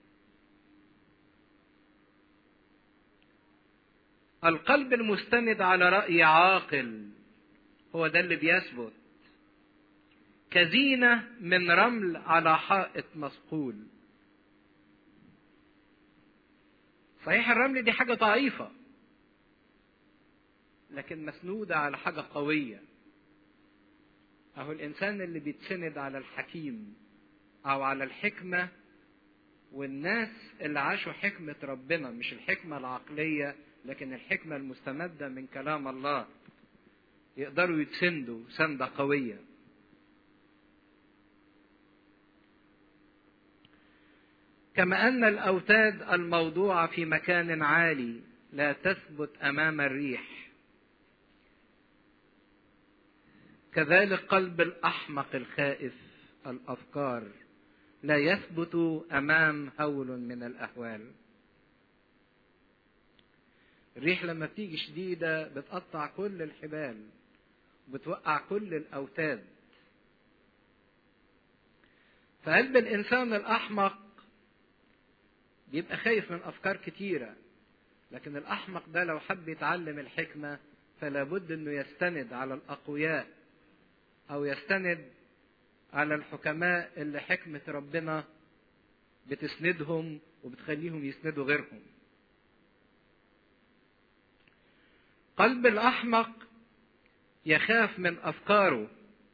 [SPEAKER 1] القلب المستند على رأي عاقل هو ده اللي بيثبت كزينة من رمل على حائط مثقول صحيح الرمل دي حاجة ضعيفة لكن مسنودة على حاجة قوية أهو الإنسان اللي بيتسند على الحكيم أو على الحكمة والناس اللي عاشوا حكمة ربنا مش الحكمة العقلية لكن الحكمة المستمدة من كلام الله يقدروا يتسندوا سندة قوية كما أن الأوتاد الموضوعة في مكان عالي لا تثبت أمام الريح كذلك قلب الأحمق الخائف الأفكار لا يثبت أمام هول من الأهوال الريح لما بتيجي شديدة بتقطع كل الحبال وبتوقع كل الأوتاد فقلب الإنسان الأحمق بيبقى خايف من أفكار كتيرة لكن الأحمق ده لو حب يتعلم الحكمة فلا بد أنه يستند على الأقوياء أو يستند على الحكماء اللي حكمة ربنا بتسندهم وبتخليهم يسندوا غيرهم قلب الأحمق يخاف من أفكاره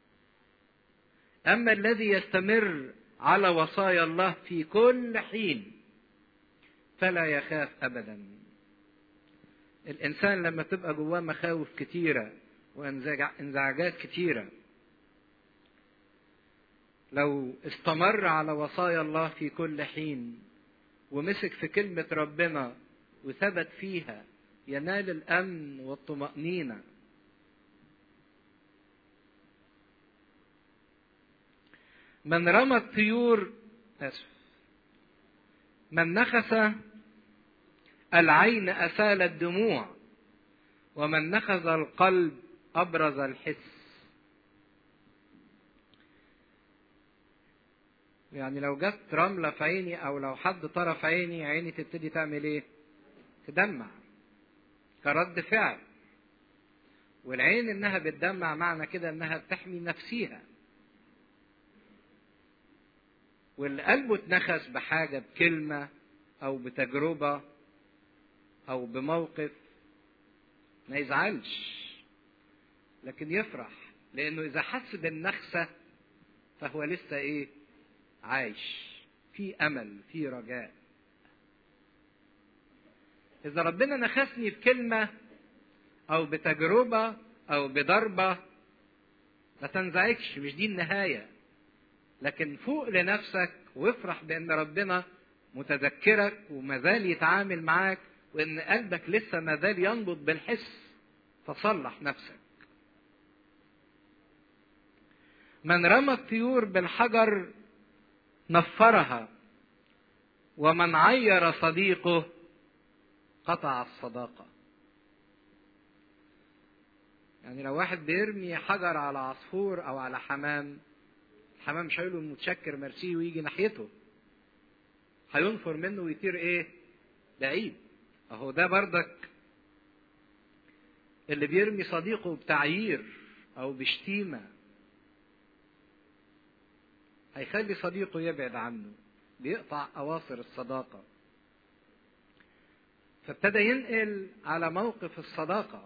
[SPEAKER 1] أما الذي يستمر على وصايا الله في كل حين فلا يخاف أبدا الإنسان لما تبقى جواه مخاوف كتيرة وانزعاجات كتيرة لو استمر على وصايا الله في كل حين ومسك في كلمة ربنا وثبت فيها ينال الأمن والطمأنينة من رمى الطيور آسف من نخس العين أسال الدموع ومن نخز القلب أبرز الحس يعني لو جت رملة في عيني أو لو حد طرف عيني عيني تبتدي تعمل إيه؟ تدمع كرد فعل والعين إنها بتدمع معنى كده إنها بتحمي نفسيها واللي قلبه اتنخس بحاجة بكلمة أو بتجربة أو بموقف ما يزعلش لكن يفرح لأنه إذا حس بالنخسة فهو لسه إيه؟ عايش في أمل في رجاء إذا ربنا نخسني بكلمة أو بتجربة أو بضربة ما تنزعجش مش دي النهاية لكن فوق لنفسك وافرح بأن ربنا متذكرك ومازال يتعامل معاك وأن قلبك لسه مازال ينبض بالحس فصلح نفسك من رمى الطيور بالحجر نفرها ومن عير صديقه قطع الصداقة يعني لو واحد بيرمي حجر على عصفور أو على حمام الحمام مش هيقول متشكر ميرسي ويجي ناحيته هينفر منه ويطير ايه بعيد اهو ده بردك اللي بيرمي صديقه بتعيير او بشتيمه هيخلي صديقه يبعد عنه بيقطع اواصر الصداقه فابتدى ينقل على موقف الصداقه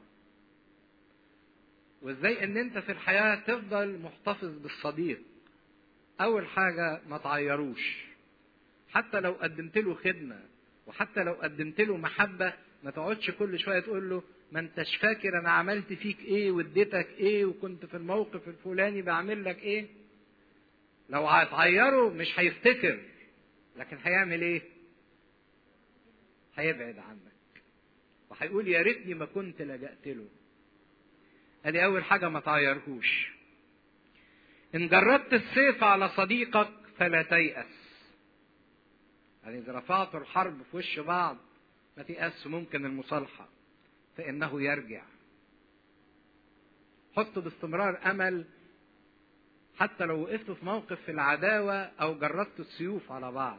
[SPEAKER 1] وازاي ان انت في الحياه تفضل محتفظ بالصديق اول حاجه ما تعيروش حتى لو قدمت له خدمه وحتى لو قدمت له محبه ما تقعدش كل شويه تقول له ما انتش فاكر انا عملت فيك ايه واديتك ايه وكنت في الموقف الفلاني بعمل لك ايه لو هتعيره مش هيفتكر لكن هيعمل ايه هيبعد عنك وهيقول يا ريتني ما كنت لجأت له ادي اول حاجه ما تعيرهوش ان جربت السيف على صديقك فلا تيأس يعني اذا رفعتوا الحرب في وش بعض ما تيأس ممكن المصالحه فانه يرجع حطوا باستمرار امل حتى لو وقفتوا في موقف في العداوه او جربتوا السيوف على بعض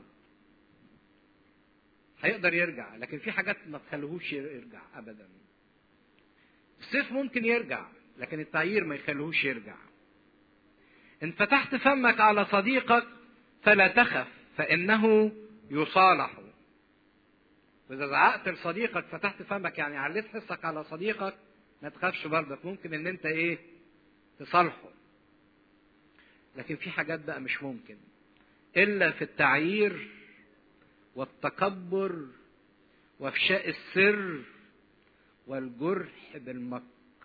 [SPEAKER 1] هيقدر يرجع لكن في حاجات ما تخليهوش يرجع ابدا السيف ممكن يرجع لكن التعيير ما يخليهوش يرجع ان فتحت فمك على صديقك فلا تخف فانه يصالح واذا زعقت لصديقك فتحت فمك يعني عليت حسك على صديقك ما تخافش برضك ممكن ان انت ايه تصالحه لكن في حاجات بقى مش ممكن الا في التعيير والتكبر وافشاء السر والجرح بالمكر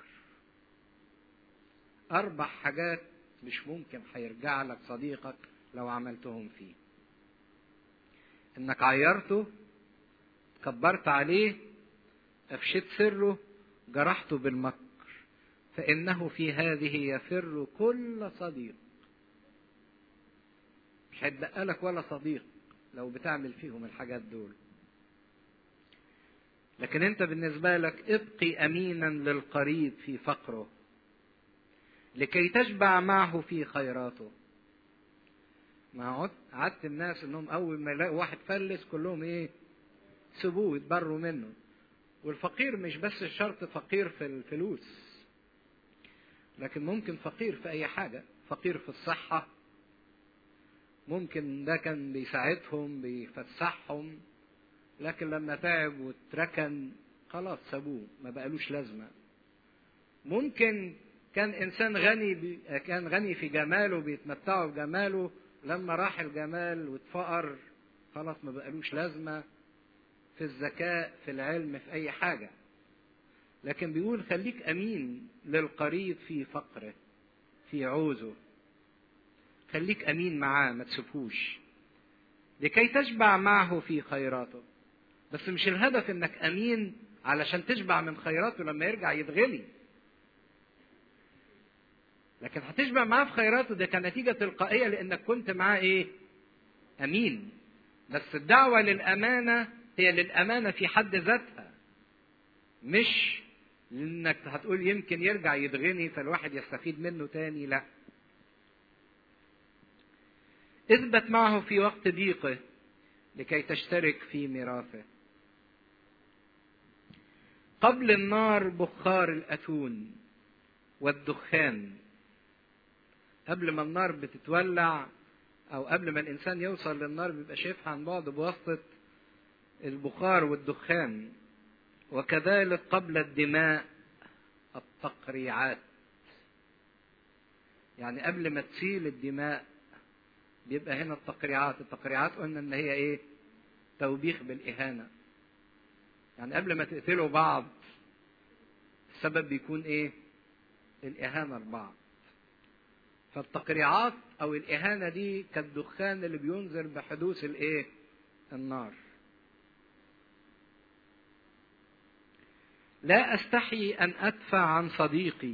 [SPEAKER 1] اربع حاجات مش ممكن هيرجع لك صديقك لو عملتهم فيه انك عيرته كبرت عليه افشيت سره جرحته بالمكر فانه في هذه يفر كل صديق مش هيتبقى لك ولا صديق لو بتعمل فيهم الحاجات دول لكن انت بالنسبه لك ابقي امينا للقريب في فقره لكي تشبع معه في خيراته ما عدت الناس انهم اول ما يلاقوا واحد فلس كلهم ايه سيبوه يتبروا منه والفقير مش بس الشرط فقير في الفلوس لكن ممكن فقير في اي حاجه فقير في الصحه ممكن ده كان بيساعدهم بيفسحهم لكن لما تعب واتركن خلاص سابوه ما بقالوش لازمه ممكن كان انسان غني بي كان غني في جماله بيتمتعوا بجماله لما راح الجمال واتفقر خلاص ما بقالوش لازمه في الذكاء في العلم في اي حاجه لكن بيقول خليك امين للقريب في فقره في عوزه خليك امين معاه ما تسيبهوش لكي تشبع معه في خيراته بس مش الهدف انك امين علشان تشبع من خيراته لما يرجع يتغني لكن هتشبع معاه في خيراته ده كنتيجة تلقائية لأنك كنت معاه إيه؟ أمين. بس الدعوة للأمانة هي للأمانة في حد ذاتها. مش لأنك هتقول يمكن يرجع يتغني فالواحد يستفيد منه تاني، لا. اثبت معه في وقت ضيقه لكي تشترك في ميراثه. قبل النار بخار الأتون والدخان قبل ما النار بتتولع او قبل ما الانسان يوصل للنار بيبقى شايفها عن بعد بواسطه البخار والدخان وكذلك قبل الدماء التقريعات يعني قبل ما تسيل الدماء بيبقى هنا التقريعات التقريعات قلنا ان هي ايه توبيخ بالاهانه يعني قبل ما تقتلوا بعض السبب بيكون ايه الاهانه لبعض فالتقريعات او الاهانه دي كالدخان اللي بينذر بحدوث الايه النار لا استحي ان ادفع عن صديقي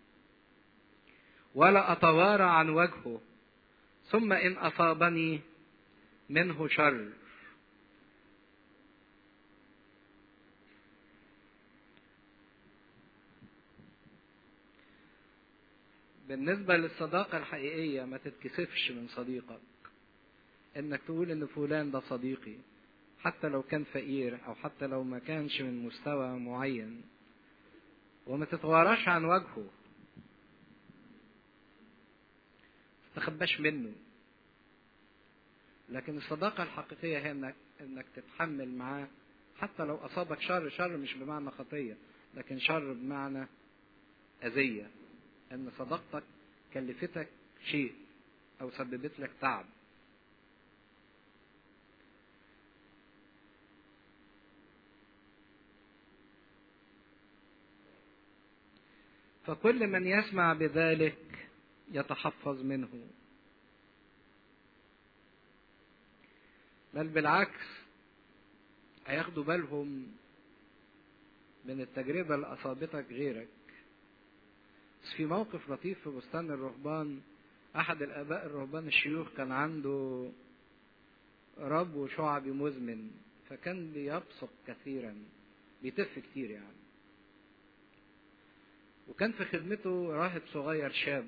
[SPEAKER 1] ولا اتوارى عن وجهه ثم ان اصابني منه شر بالنسبة للصداقة الحقيقية ما تتكسفش من صديقك انك تقول ان فلان ده صديقي حتى لو كان فقير او حتى لو ما كانش من مستوى معين وما تتوارش عن وجهه تتخباش منه لكن الصداقة الحقيقية هي انك انك تتحمل معاه حتى لو اصابك شر شر مش بمعنى خطية لكن شر بمعنى اذية ان صداقتك كلفتك شيء او سببت لك تعب فكل من يسمع بذلك يتحفظ منه بل بالعكس هياخدوا بالهم من التجربة اللي أصابتك غيرك بس في موقف لطيف في بستان الرهبان أحد الآباء الرهبان الشيوخ كان عنده رب شعبي مزمن فكان بيبصق كثيرا بيتف كتير يعني وكان في خدمته راهب صغير شاب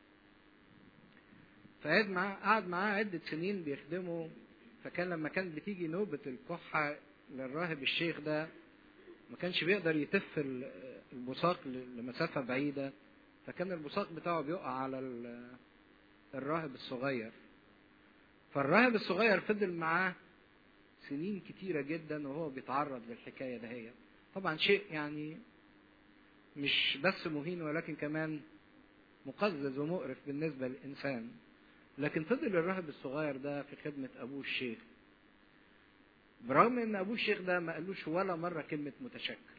[SPEAKER 1] فقعد معاه قعد معاه عدة سنين بيخدمه فكان لما كان بتيجي نوبة الكحة للراهب الشيخ ده ما كانش بيقدر يتف البصاق لمسافة بعيدة فكان البصاق بتاعه بيقع على الراهب الصغير فالراهب الصغير فضل معاه سنين كتيرة جدا وهو بيتعرض للحكاية دهيت طبعا شيء يعني مش بس مهين ولكن كمان مقزز ومقرف بالنسبة للإنسان لكن فضل الراهب الصغير ده في خدمة أبوه الشيخ برغم إن أبوه الشيخ ده ما قالوش ولا مرة كلمة متشكر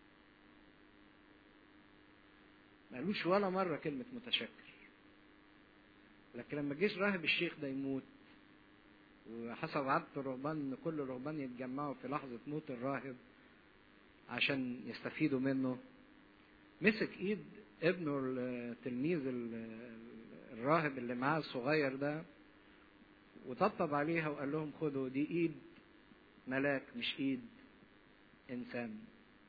[SPEAKER 1] ما قالوش ولا مرة كلمة متشكر لكن لما جيش راهب الشيخ ده يموت وحسب عادة الرهبان ان كل الرهبان يتجمعوا في لحظة موت الراهب عشان يستفيدوا منه مسك ايد ابنه التلميذ الراهب اللي معاه الصغير ده وطبطب عليها وقال لهم خدوا دي ايد ملاك مش ايد انسان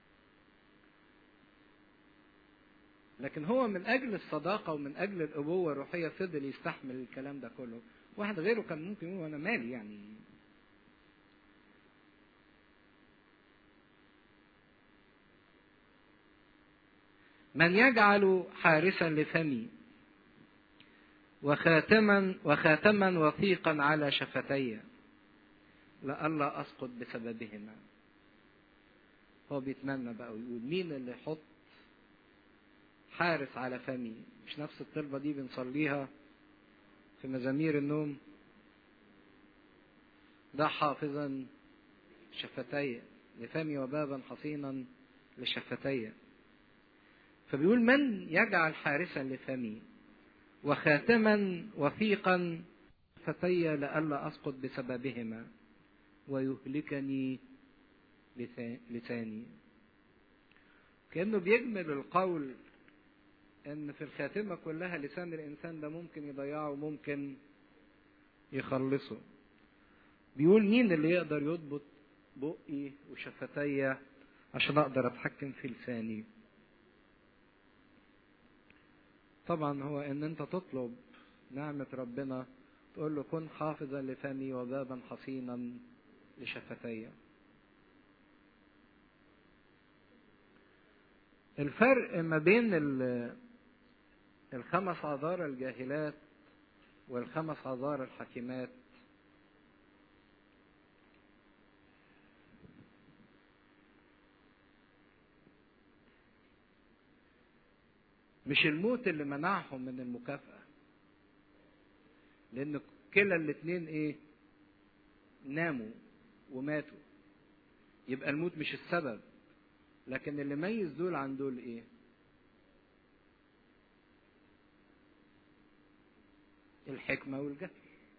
[SPEAKER 1] لكن هو من اجل الصداقه ومن اجل الابوه الروحيه فضل يستحمل الكلام ده كله واحد غيره كان ممكن يقول انا مالي يعني من يجعل حارسا لفمي وخاتما وخاتما وثيقا على شفتي لئلا اسقط بسببهما هو بيتمنى بقى ويقول مين اللي يحط حارس على فمي مش نفس الطلبة دي بنصليها في مزامير النوم ده حافظا شفتي لفمي وبابا حصينا لشفتي فبيقول من يجعل حارسا لفمي وخاتما وثيقا فتي لئلا اسقط بسببهما ويهلكني لساني كانه بيجمل القول ان في الخاتمه كلها لسان الانسان ده ممكن يضيعه وممكن يخلصه بيقول مين اللي يقدر يضبط بقي وشفتي عشان اقدر اتحكم في لساني طبعا هو ان انت تطلب نعمة ربنا تقول له كن حافظا لفمي وبابا حصينا لشفتي الفرق ما بين الخمس عذار الجاهلات والخمس عذار الحكيمات مش الموت اللي منعهم من المكافأة لأن كلا الاتنين إيه؟ ناموا وماتوا يبقى الموت مش السبب لكن اللي ميز دول عن دول إيه؟ الحكمة والجهل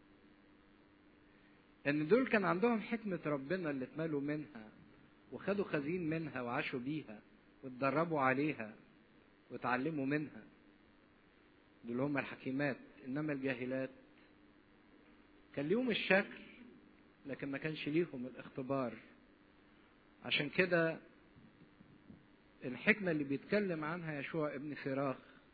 [SPEAKER 1] ان دول كان عندهم حكمة ربنا اللي اتملوا منها وخدوا خزين منها وعاشوا بيها واتدربوا عليها وتعلموا منها دول هم الحكيمات انما الجاهلات كان ليهم الشكل لكن ما كانش ليهم الاختبار عشان كده الحكمة اللي بيتكلم عنها يشوع ابن سراخ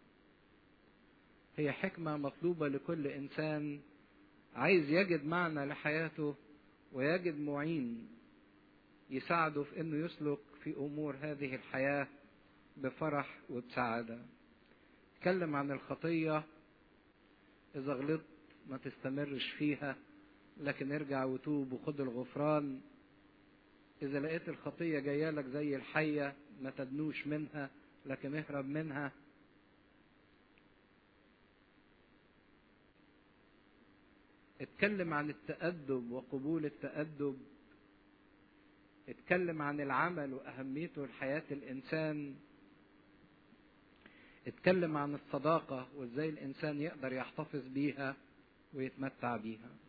[SPEAKER 1] هي حكمة مطلوبة لكل إنسان عايز يجد معنى لحياته ويجد معين يساعده في انه يسلك في امور هذه الحياه بفرح وبسعاده اتكلم عن الخطيه اذا غلطت ما تستمرش فيها لكن ارجع وتوب وخد الغفران اذا لقيت الخطيه جايه لك زي الحيه ما تدنوش منها لكن اهرب منها اتكلم عن التأدب وقبول التأدب اتكلم عن العمل وأهميته لحياة الإنسان اتكلم عن الصداقة وازاي الإنسان يقدر يحتفظ بيها ويتمتع بيها